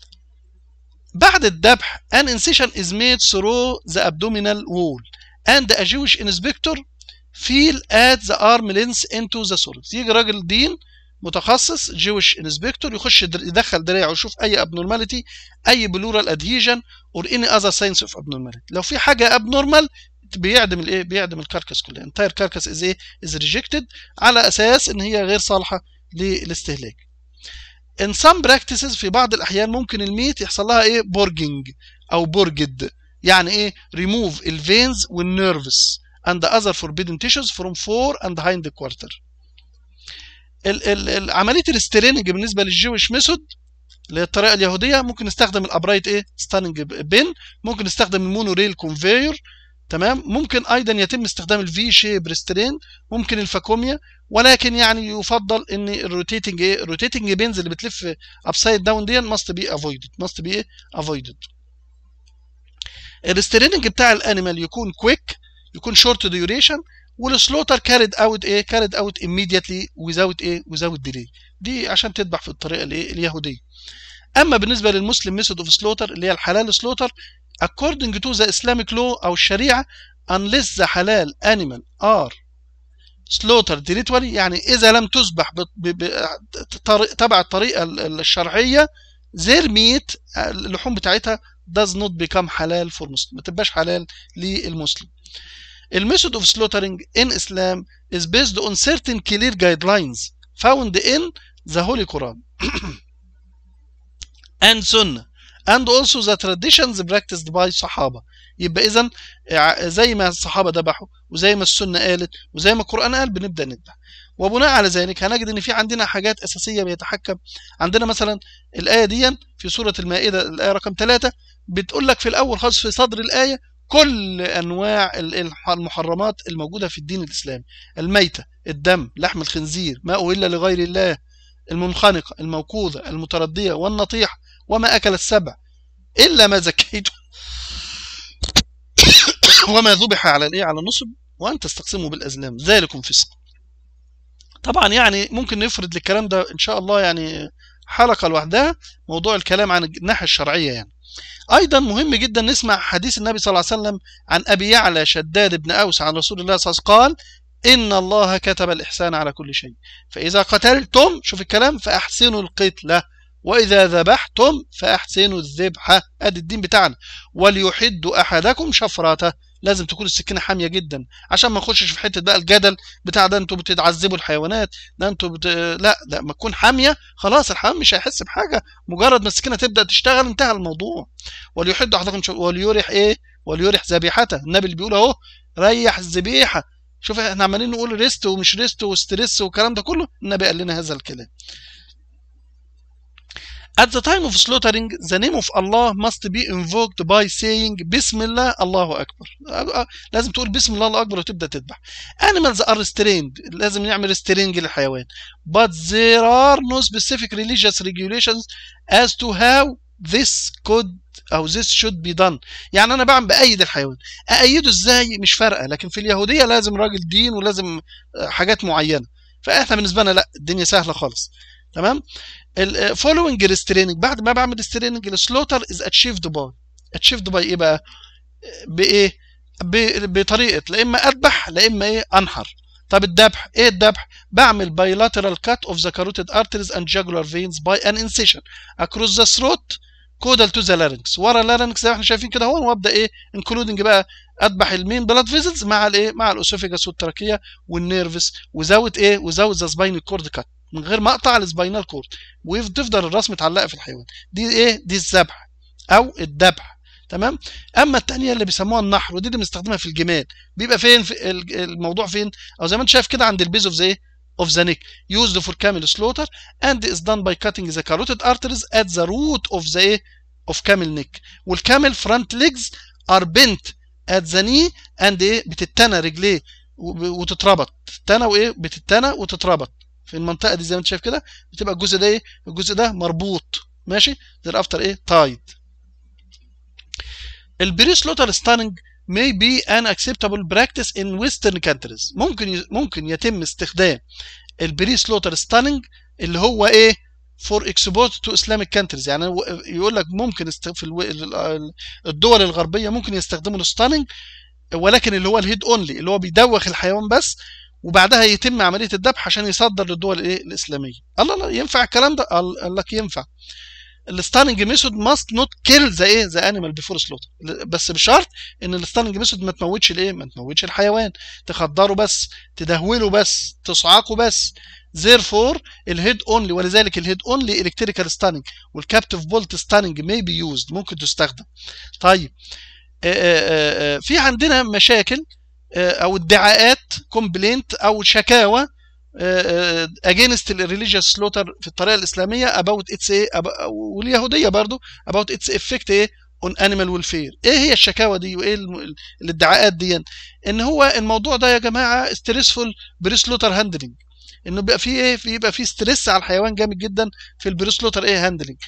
بعد الذبح an incision is made through the abdominal wall and a Jewish inspector feel at the arm length into the thorax يجي راجل دين متخصص جويش انسبكتور يخش يدخل دراعه ويشوف اي ابنورماليتي اي بلورال ادهيجن اور اني اذر ساينس اوف ابنورماليتي لو في حاجه ابنورمال بيعدم الايه بيعدم الكركس كلها انتاير كركس از ايه از ريجكتد على اساس ان هي غير صالحه للاستهلاك in some practices في بعض الاحيان ممكن الميت يحصل لها ايه بورجنج او بورجد يعني ايه remove الفينز والنيرفز and the other forbidden tissues from fore and hind quarter ال ال عمليه الاستريننج بالنسبه للجويش ميثود اللي هي الطريقه اليهوديه ممكن نستخدم الابرايت ايه ستاننج بين ممكن نستخدم المونوريل كونفير تمام ممكن ايضا يتم استخدام الفي شيب ريسترين ممكن الفاكوميا ولكن يعني يفضل ان الروتيتنج ايه الروتيتنج بينز اللي بتلف ابسايد داون دي ماست بي افويدد ماست بي ايه افويدد الريستريننج بتاع الانيمال يكون كويك يكون شورت ديوريشن والسلوتر كارد اوت ايه كارد اوت immediately without ايه without delay دي عشان تذبح في الطريقه الايه اليهوديه اما بالنسبه للمسلم ميثود اوف سلوتر اللي هي الحلال سلوتر according to the Islamic law او الشريعه unless the حلال animal are slaughtered ritually يعني اذا لم تذبح تبع الطريقه الشرعيه their meat اللحوم بتاعتها does not become حلال for Muslim ما تبقاش حلال للمسلم الميثود اوف slaughtering in Islam is based on certain clear guidelines found in the Holy Quran and Sunnah and also the traditions practiced by صحابة يبقى إذا زي ما الصحابة ذبحوا وزي ما السنة قالت وزي ما القرآن قال بنبدأ نذبح وبناء على ذلك هنجد ان في عندنا حاجات اساسيه بيتحكم عندنا مثلا الايه دي في سوره المائده الايه رقم 3 بتقول لك في الاول خالص في صدر الايه كل انواع المحرمات الموجوده في الدين الاسلامي الميته الدم لحم الخنزير ما اهل لغير الله المنخنقه الموقوذه المترديه والنطيح وما اكل السبع الا ما زكيته وما ذبح على الايه على النصب وان تستقسموا بالازلام ذلكم فسق طبعا يعني ممكن نفرد للكلام ده ان شاء الله يعني حلقه لوحدها موضوع الكلام عن الناحيه الشرعيه يعني ايضا مهم جدا نسمع حديث النبي صلى الله عليه وسلم عن ابي يعلى شداد بن اوس عن رسول الله صلى الله عليه وسلم قال ان الله كتب الاحسان على كل شيء فاذا قتلتم شوف الكلام فاحسنوا القتله واذا ذبحتم فاحسنوا الذبحه ادي الدين بتاعنا وليحد احدكم شفراته لازم تكون السكينه حاميه جدا عشان ما نخشش في حته بقى الجدل بتاع ده انتوا بتعذبوا الحيوانات ده انتوا بت... لا ده ما تكون حاميه خلاص الحيوان مش هيحس بحاجه مجرد ما السكينه تبدا تشتغل انتهى الموضوع وليحد احدكم شف... وليريح ايه وليريح ذبيحته النبي اللي بيقول اهو ريح الذبيحه شوف احنا عمالين نقول ريست ومش ريست وستريس والكلام ده كله النبي قال لنا هذا الكلام At the time of slaughtering, the name of Allah must be invoked by saying بسم الله الله أكبر. لازم تقول بسم الله الله أكبر وتبدأ تذبح. Animals are restrained. لازم نعمل restraining للحيوان. But there are no specific religious regulations as to how this could أو this should be done. يعني أنا بعمل بأيد الحيوان. أأيده إزاي مش فارقة، لكن في اليهودية لازم راجل دين ولازم حاجات معينة. فإحنا بالنسبة لنا لا الدنيا سهلة خالص. تمام؟ الفولوينج ريستريننج بعد ما بعمل ريستريننج السلوتر از اتشيفد باي اتشيفد باي ايه بقى بايه بطريقه لا اما اذبح لا اما ايه انحر طب الذبح ايه الذبح بعمل bilateral cut of the carotid arteries and jugular veins by an incision across the throat caudal to the larynx ورا اللارنكس زي ما احنا شايفين كده هون وابدا ايه انكلودنج بقى اذبح المين بلاد فيزلز مع الايه مع الاسوفيجاس والتراكيه والنيرفس وزاوت ايه وزاوت ذا سباينال كورد كات من غير ما اقطع السباينال كورد وتفضل الراس متعلقه في الحيوان دي ايه دي الذبح او الذبح تمام اما الثانيه اللي بيسموها النحر ودي اللي بنستخدمها في الجمال بيبقى فين في الموضوع فين او زي ما انت شايف كده عند البيز اوف ذا ايه of the neck used for camel slaughter and is done by cutting the carotid arteries at the root of the of camel neck والcamel front legs are bent at the knee and ايه بتتنى رجليه وتتربط تتنى وايه بتتنى وتتربط في المنطقه دي زي ما انت شايف كده بتبقى الجزء ده ايه الجزء ده مربوط ماشي thereafter ايه تايد البري سلوتر ستاننج may be an acceptable practice in western countries ممكن ممكن يتم استخدام البري سلوتر ستاننج اللي هو ايه فور اكسبورت تو اسلامك كانتريز يعني يقول لك ممكن في الدول الغربيه ممكن يستخدموا الستاننج ولكن اللي هو الهيد اونلي اللي هو بيدوخ الحيوان بس وبعدها يتم عمليه الذبح عشان يصدر للدول الايه الاسلاميه الله لا ينفع الكلام ده قال لك ينفع الستاننج ميثود ماست نوت كيل ذا ايه ذا انيمال بيفور سلوتر بس بشرط ان الستاننج ميثود ما تموتش الايه ما تموتش الحيوان تخدره بس تدهوله بس تصعقه بس therefore الهيد اونلي ولذلك الهيد اونلي الكتريكال ستاننج والكابتيف بولت ستاننج may be used ممكن تستخدم طيب آآ آآ في عندنا مشاكل او ادعاءات كومبلينت او شكاوى اجينست الريليجيوس سلوتر في الطريقه الاسلاميه اباوت اتس ايه واليهوديه برضو اباوت اتس افكت ايه اون انيمال ويلفير ايه هي الشكاوى دي وايه الادعاءات دي ان هو الموضوع ده يا جماعه ستريسفول بريسلوتر هاندلنج انه بيبقى فيه ايه بيبقى فيه ستريس على الحيوان جامد جدا في البريسلوتر ايه هاندلنج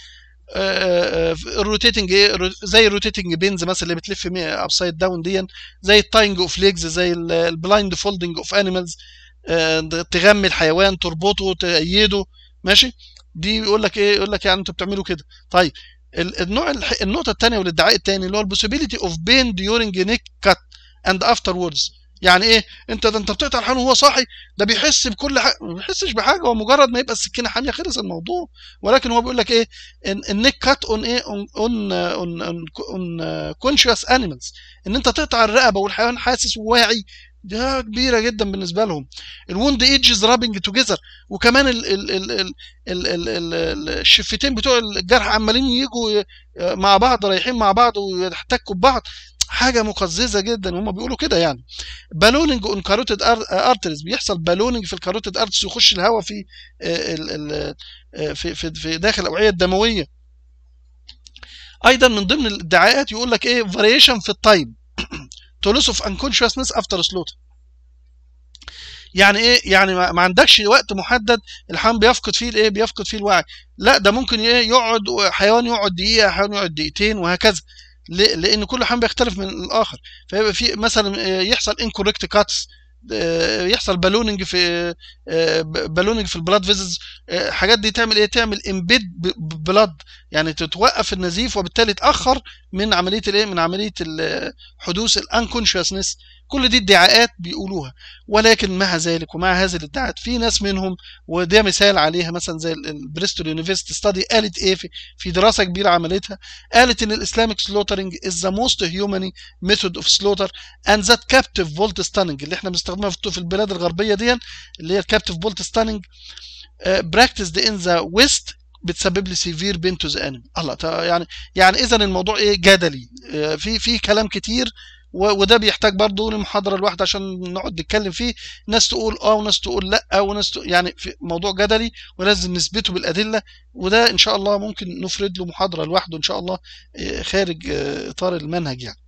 الروتيتنج ايه زي الروتيتنج بينز مثلا اللي بتلف ابسايد داون دي زي التاينج اوف ليجز زي البلايند فولدنج اوف انيمالز تغمي الحيوان تربطه تأيده ماشي دي يقول لك ايه يقول لك يعني انتوا بتعملوا كده طيب النوع النقطه الثانيه والادعاء الثاني اللي هو البوسيبيليتي اوف بين ديورنج نيك كات اند افتر ووردز يعني ايه انت ده انت بتقطع الحيوان وهو صاحي ده بيحس بكل حاجه ما بيحسش بحاجه هو مجرد ما يبقى السكينه حاميه خلص الموضوع ولكن هو بيقول لك ايه النيك كات اون ايه اون اون اون كونشس انيمالز ان انت تقطع الرقبه والحيوان حاسس وواعي ده كبيرة جدا بالنسبة لهم الوند ايدجز رابنج توجذر وكمان ال ال ال ال ال ال ال الشفتين بتوع الجرح عمالين يجوا مع بعض رايحين مع بعض ويحتكوا ببعض حاجة مقززة جدا هم بيقولوا كده يعني بالوننج اون كاروتيد ارتريز بيحصل بالوننج في الكاروتيد ارتريز ويخش الهواء في ال ال في في في داخل الاوعية الدموية ايضا من ضمن الادعاءات يقول لك ايه فاريشن في التايم to loss of unconsciousness after slaughter يعني ايه يعني ما عندكش وقت محدد الحيوان بيفقد فيه الايه بيفقد فيه الوعي لا ده ممكن ايه يقعد حيوان يقعد دقيقه حيوان يقعد دقيقتين وهكذا لان كل حيوان بيختلف من الاخر فيبقى في مثلا يحصل incorrect cuts يحصل بالوننج في بالوننج في البلاد فيزز حاجات دي تعمل ايه تعمل امبيد بلاد يعني تتوقف النزيف وبالتالي تاخر من عمليه الايه من عمليه حدوث الانكونشسنس كل دي ادعاءات بيقولوها ولكن مع ذلك ومع هذه الادعاءات في ناس منهم وده مثال عليها مثلا زي البريستول يونيفرستي ستادي قالت ايه في, في دراسه كبيره عملتها قالت ان الاسلامك سلوترنج از ذا موست هيوماني ميثود اوف سلوتر اند ذات كابتيف فولت ستاننج اللي احنا بنستخدمها في البلاد الغربيه دي اللي هي الكابتيف فولت ستاننج براكتسد ان ذا ويست بتسبب لي سيفير بين تو ذا انمي الله يعني يعني اذا الموضوع ايه جدلي في في كلام كتير وده بيحتاج برضه لمحاضره لوحده عشان نقعد نتكلم فيه ناس تقول اه وناس تقول لا وناس تقول يعني في موضوع جدلي ولازم نثبته بالادله وده ان شاء الله ممكن نفرد له محاضره لوحده ان شاء الله خارج اطار المنهج يعني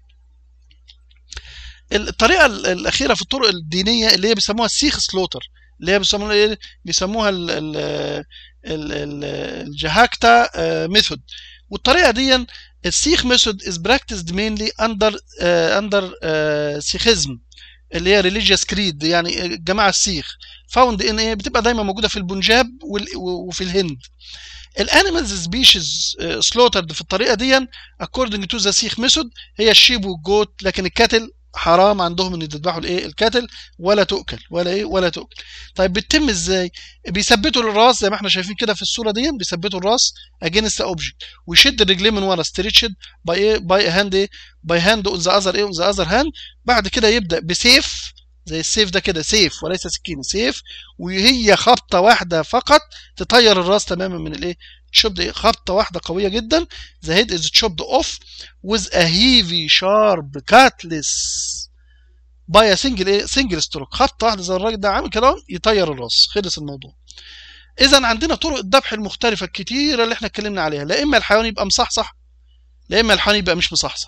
الطريقه الاخيره في الطرق الدينيه اللي هي بيسموها السيخ سلوتر اللي هي بيسموها ايه بيسموها ال ال الجهاكتا ميثود والطريقه دي السيخ ميثود is practiced mainly under uh, under uh, سيخيزم اللي هي religious creed يعني الجماعه السيخ فاوند ان ايه بتبقى دايما موجوده في البنجاب وفي الهند الانيمالز سبيشيز سلوترد في الطريقه دي according to the سيخ ميثود هي الشيب والجوت لكن الكاتل حرام عندهم ان يذبحوا الايه الكاتل ولا تؤكل ولا ايه ولا تؤكل طيب بتتم ازاي بيثبتوا الراس زي ما احنا شايفين كده في الصوره دي بيثبتوا الراس اجينست اوبجكت ويشد الرجلين من ورا ستريتشد باي ايه باي هاند ايه باي هاند اون ذا اذر ايه اون ذا اذر هاند بعد كده يبدا بسيف زي السيف ده كده سيف وليس سكين سيف وهي خبطه واحده فقط تطير الراس تماما من الايه chopped خبطه واحده قويه جدا the head is chopped off with a heavy sharp cutlass by a single ايه single stroke خبطه واحده زي الراجل ده عامل كده يطير الراس خلص الموضوع اذا عندنا طرق الذبح المختلفه الكتيره اللي احنا اتكلمنا عليها لا اما الحيوان يبقى مصحصح لا اما الحيوان يبقى مش مصحصح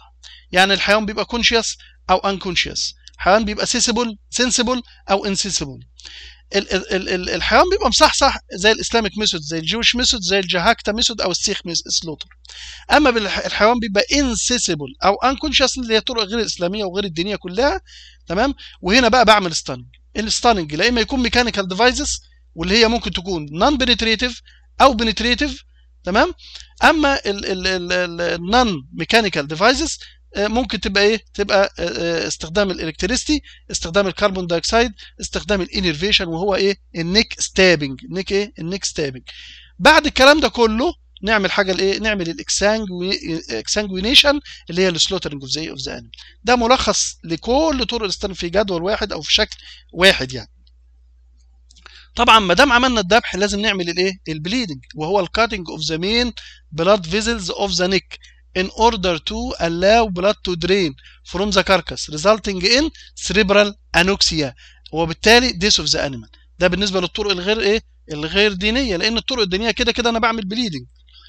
يعني الحيوان بيبقى كونشيوس او انكونشيوس حيوان بيبقى سيسيبل سنسيبل او انسيسيبل الحيوان بيبقى مصحصح زي الاسلامك ميثود زي الجوش ميثود زي الجهاكتا ميثود او السيخ سلوتر اما الحيوان بيبقى انسيسيبل او انكونشيوس اللي هي طرق غير الاسلاميه وغير الدينيه كلها تمام وهنا بقى بعمل ستاننج الستاننج لا اما يكون ميكانيكال ديفايسز واللي هي ممكن تكون نون بنتريتيف او بنتريتيف تمام اما النون ميكانيكال ديفايسز ممكن تبقى ايه تبقى استخدام الالكتريستي استخدام الكربون دايوكسيد استخدام الانرفيشن وهو ايه النيك ستابنج النيك ايه النيك ستابنج بعد الكلام ده كله نعمل حاجه الايه نعمل الاكسانجوينيشن اللي هي السلوترنج اوف زي اوف ذا ده ملخص لكل طرق الاستن في جدول واحد او في شكل واحد يعني طبعا ما دام عملنا الذبح لازم نعمل الايه البليدنج وهو الكاتنج اوف ذا مين بلاد فيزلز اوف ذا نيك in order to allow blood to drain from the carcass resulting in cerebral anoxia وبالتالي death of the animal ده بالنسبه للطرق الغير ايه الغير دينيه لان الطرق الدينيه كده كده انا بعمل بليدنج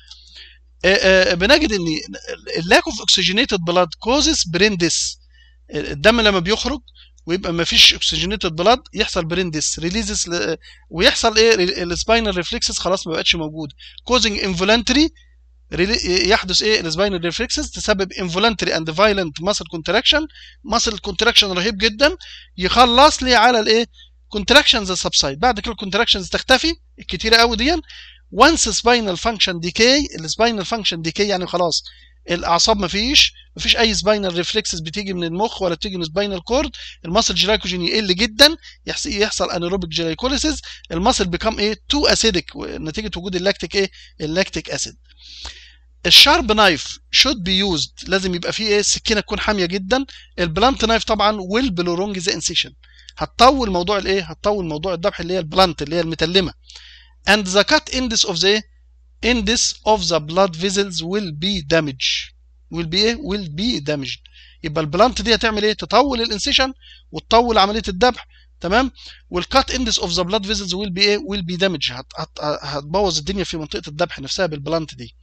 بنجد ان اللاك اوف اوكسجينيتد بلاد كوزز برين ديس الدم لما بيخرج ويبقى ما فيش اوكسجينيتد بلاد يحصل برين ديس ريليزز ويحصل ايه السباينال ريفلكسز خلاص ما بقتش موجود كوزنج انفولانتري يحدث ايه السباينال ريفلكسز تسبب انفولانتري اند فايلنت ماسل كونتراكشن ماسل كونتراكشن رهيب جدا يخلص لي على الايه كونتراكشنز سبسايد بعد كده الكونتراكشنز تختفي الكتيره قوي دي وانس سباينال فانكشن ديكي السباينال فانكشن ديكي يعني خلاص الاعصاب ما فيش ما فيش اي سباينال ريفلكسز بتيجي من المخ ولا بتيجي من سباينال كورد الماسل جلايكوجين يقل جدا يحصل انيروبيك جلايكوليسيس الماسل بيكام ايه تو اسيدك نتيجه وجود اللاكتيك ايه اللاكتيك اسيد الشارب نايف شود بي يوزد لازم يبقى فيه ايه السكينه تكون حاميه جدا البلانت نايف طبعا ويل بلورونج ذا انسيشن هتطول موضوع الايه هتطول موضوع الذبح اللي هي البلانت اللي هي المتلمه and the cut index of the index of the blood vessels will be damaged will be ايه will be damaged يبقى البلانت دي هتعمل ايه تطول الانسيشن وتطول عمليه الذبح تمام والكات اندس اوف ذا بلاد فيزلز ويل بي ايه ويل بي دامج هتبوظ الدنيا في منطقه الذبح نفسها بالبلانت دي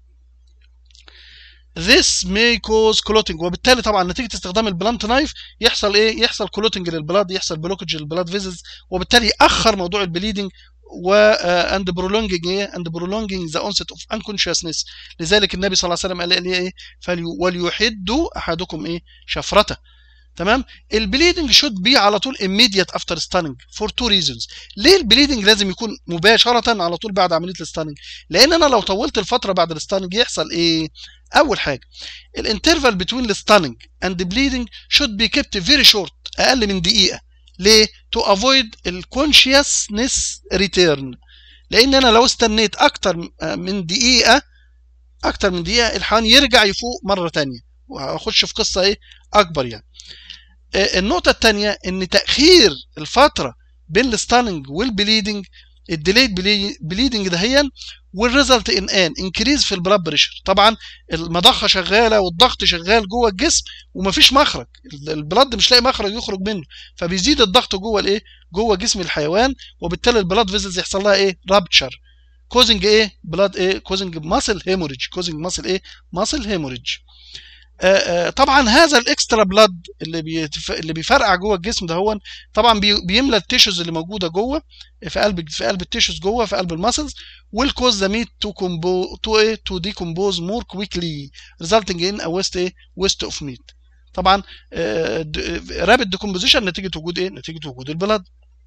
This may cause clotting وبالتالي طبعا نتيجه استخدام البلانت نايف يحصل ايه يحصل كلوتنج للبلاد يحصل بلوكج للبلاد فيزلز وبالتالي ياخر موضوع البليدنج و اند برولونجينج ايه اند برولونجينج ذا اونست اوف انكونشسنس لذلك النبي صلى الله عليه وسلم قال لي ايه وليحد احدكم ايه شفرته تمام البليدنج شود بي على طول immediate after stunning for two reasons ليه البليدنج لازم يكون مباشره على طول بعد عمليه الستاننج لان انا لو طولت الفتره بعد الستاننج يحصل ايه اول حاجه الانترفال بتوين الستاننج اند بليدنج شود بي كيبت فيري شورت اقل من دقيقه ليه تو افويد الكونشيسنس ريتيرن لان انا لو استنيت اكتر من دقيقه اكتر من دقيقه الحيوان يرجع يفوق مره تانية وهخش في قصه ايه اكبر يعني النقطه الثانيه ان تاخير الفتره بين الستاننج والبليدنج الديليد بليدنج دهيا والريزلت ان ان انكريز في البلاد بريشر طبعا المضخه شغاله والضغط شغال جوه الجسم ومفيش مخرج البلاد مش لاقي مخرج يخرج منه فبيزيد الضغط جوه الايه جوه جسم الحيوان وبالتالي البلاد فيزلز يحصل لها ايه رابتشر كوزنج ايه بلاد ايه كوزنج ماسل هيموريج كوزنج ماسل ايه ماسل هيموريج طبعا هذا الاكسترا بلاد اللي بيتف... اللي بيفرقع جوه الجسم ده هو طبعا بي... بيملى التيشوز اللي موجوده جوه في قلب في قلب التيشوز جوه في قلب الماسلز والكوز ذا ميت تو كومبو تو ايه تو ديكومبوز مور كويكلي ريزلتنج ان ا ويست ايه ويست اوف ميت طبعا رابid ديكومبوزيشن نتيجه وجود ايه نتيجه وجود البلاد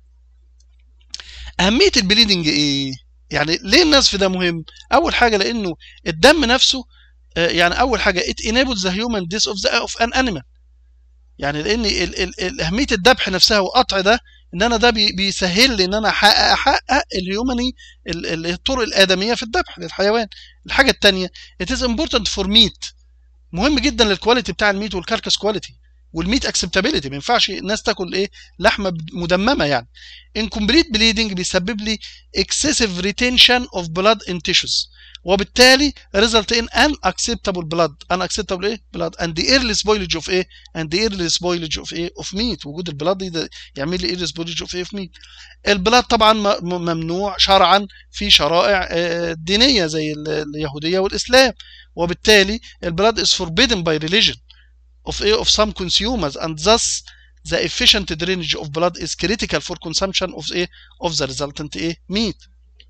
اهميه البليدنج ايه يعني ليه الناس في ده مهم اول حاجه لانه الدم نفسه يعني اول حاجه it enables the human death of, the, of an animal يعني لان ال ال ال اهميه الذبح نفسها وقطع ده ان انا ده بي بيسهل لي ان انا احقق احقق الهيومني الطرق الادميه في الذبح للحيوان الحاجه الثانيه it is important for meat مهم جدا للكواليتي بتاع الميت والكاركس كواليتي والميت اكسبتابيلتي ما ينفعش الناس تاكل ايه لحمه مدممه يعني incomplete bleeding بيسبب لي excessive retention of blood in tissues وبالتالي result in unacceptable blood unacceptable ايه blood and the early spoilage of ايه and the early spoilage of ايه of meat وجود البلاد ده يعمل لي early spoilage of ايه of meat البلاد طبعا ممنوع شرعا في شرائع دينيه زي اليهوديه والاسلام وبالتالي البلاد is forbidden by religion of A of some consumers and thus the efficient drainage of blood is critical for consumption of A of the resultant A meat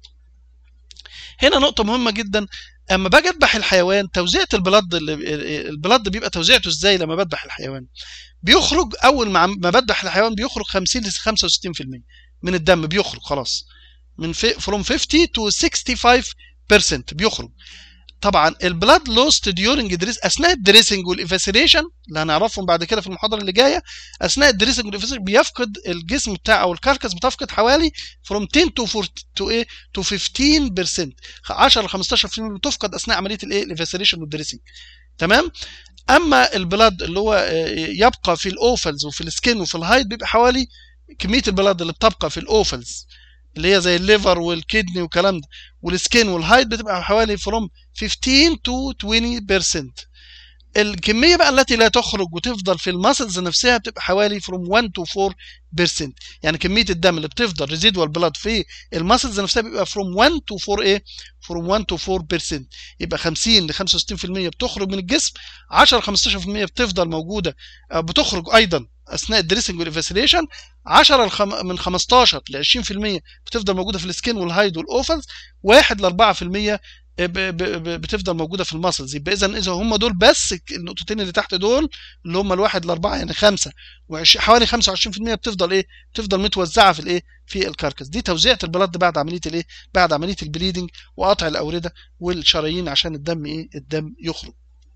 هنا نقطة مهمة جدا اما باجي اذبح الحيوان توزيعة البلد البلد بيبقى توزيعته ازاي لما بذبح الحيوان بيخرج اول ما ما بذبح الحيوان بيخرج 50 ل 65% من الدم بيخرج خلاص من from 50 to 65% بيخرج طبعا البلاد لوست ديورنج دريس اثناء الدريسنج والافاسيريشن اللي هنعرفهم بعد كده في المحاضره اللي جايه اثناء الدريسنج والافاسيريشن بيفقد الجسم بتاعه او الكاركس بتفقد حوالي فروم 10 تو 4 تو ايه تو 15% 10 ل 15% بتفقد اثناء عمليه الايه الافاسيريشن والدريسنج تمام اما البلاد اللي هو يبقى في الاوفلز وفي السكين وفي الهايد بيبقى حوالي كميه البلاد اللي بتبقى في الاوفلز اللي هي زي الليفر والكدني والكلام ده والسكين والهايد بتبقى حوالي فروم 15 تو 20% الكميه بقى التي لا تخرج وتفضل في الماسلز نفسها بتبقى حوالي فروم 1 تو 4% يعني كميه الدم اللي بتفضل ريزيدوال بلاد في الماسلز نفسها بيبقى فروم 1 تو 4 ايه فروم 1 تو 4% يبقى 50 ل 65% بتخرج من الجسم 10 ل 15% بتفضل موجوده بتخرج ايضا اثناء الدريسنج والافاسيليشن 10 الخم... من 15 ل 20% بتفضل موجوده في السكين والهايد والاوفلز 1 ل 4% ب... ب... بتفضل موجوده في الماسلز يبقى اذا اذا هم دول بس النقطتين اللي تحت دول اللي هم الواحد لاربعه يعني خمسه وعش... حوالي 25% بتفضل ايه بتفضل متوزعه في الايه في الكاركس دي توزيعه البلد بعد عمليه الايه بعد عمليه البليدنج وقطع الاورده والشرايين عشان الدم ايه الدم يخرج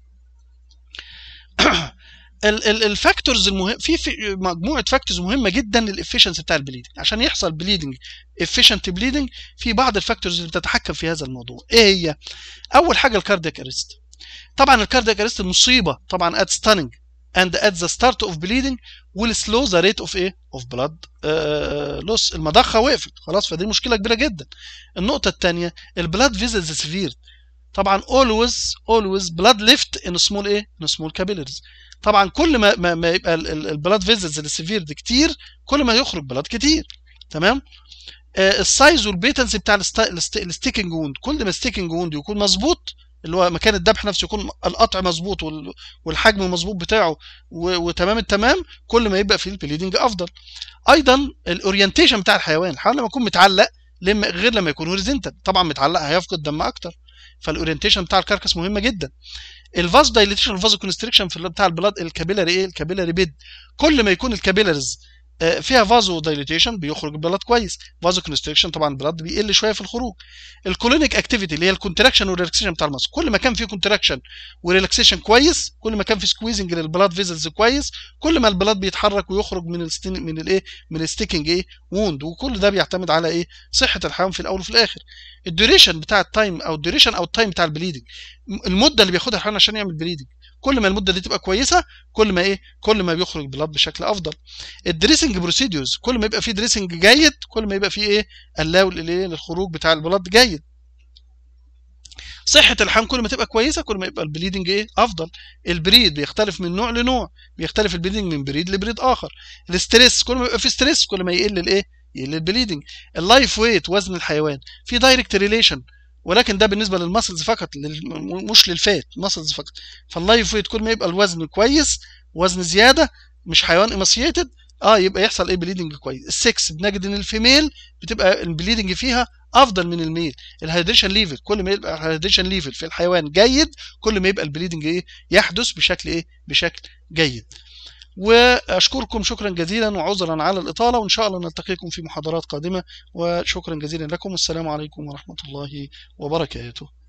الفاكتورز المهم في, في مجموعه فاكتورز مهمه جدا للافشنسي بتاع البليدنج عشان يحصل بليدنج افيشنت بليدنج في بعض الفاكتورز اللي بتتحكم في هذا الموضوع ايه هي اول حاجه الكاردياك ارست طبعا الكاردياك ارست مصيبه طبعا ات ستاننج and at the start of bleeding will slow the rate of ايه of blood لوس uh, المضخه وقفت خلاص فدي مشكله كبيره جدا النقطه الثانيه البلاد فيزلز سيفير طبعا always always blood left in small ايه in small capillaries طبعا كل ما ما, ما يبقى البلاد فيزلز السيفير دي كتير كل ما يخرج بلاد كتير تمام آه السايز والبيتنسي بتاع الستيكنج ووند كل ما الستيكنج ووند يكون مظبوط اللي هو مكان الذبح نفسه يكون القطع مظبوط والحجم مظبوط بتاعه وتمام التمام كل ما يبقى فيه البليدنج افضل ايضا الاورينتيشن بتاع الحيوان الحيوان لما يكون متعلق لما غير لما يكون هوريزنتال طبعا متعلق هيفقد دم اكتر فالاورينتيشن بتاع الكركس مهمه جدا الفاز دايليتيشن الفاز كونستريكشن في بتاع البلاد الكابيلاري ايه الكابيلاري بيد كل ما يكون الكابيلاريز فيها فازو دايليتيشن بيخرج البلاد كويس فازو كونستريكشن طبعا البلاد بيقل شويه في الخروج الكولينيك اكتيفيتي اللي هي الكونتراكشن والريلاكسيشن بتاع المصل كل ما كان في كونتراكشن وريلاكسيشن كويس كل ما كان في سكويزنج للبلاد فيزلز كويس كل ما البلاد بيتحرك ويخرج من الستين من الايه من الستيكنج ايه ووند وكل ده بيعتمد على ايه صحه الحيوان في الاول وفي الاخر الديوريشن بتاع التايم او الديوريشن او التايم بتاع البليدنج المده اللي بياخدها الحيوان عشان يعمل بليدنج كل ما المده دي تبقى كويسه كل ما ايه كل ما بيخرج بلاد بشكل افضل الدريسنج بروسيدورز كل ما يبقى فيه دريسنج جيد كل ما يبقى فيه ايه الاو للخروج بتاع البلاد جيد صحة الحمل كل ما تبقى كويسة كل ما يبقى البليدنج ايه افضل البريد بيختلف من نوع لنوع بيختلف البليدنج من بريد لبريد اخر الاستريس كل ما يبقى في ستريس كل ما يقل الايه يقل البليدنج اللايف ويت وزن الحيوان في دايركت ريليشن ولكن ده بالنسبه للمسلز فقط مش للفات مسلز فقط فاللايف ويت كل ما يبقى الوزن كويس وزن زياده مش حيوان ايماسييتد اه يبقى يحصل ايه بليدنج كويس السكس بنجد ان الفيميل بتبقى البليدنج فيها افضل من الميل الهيدريشن ليفل كل ما يبقى الهيدريشن ليفل في الحيوان جيد كل ما يبقى البليدنج ايه يحدث بشكل ايه بشكل جيد واشكركم شكرا جزيلا وعذرا على الاطاله وان شاء الله نلتقيكم في محاضرات قادمه وشكرا جزيلا لكم والسلام عليكم ورحمه الله وبركاته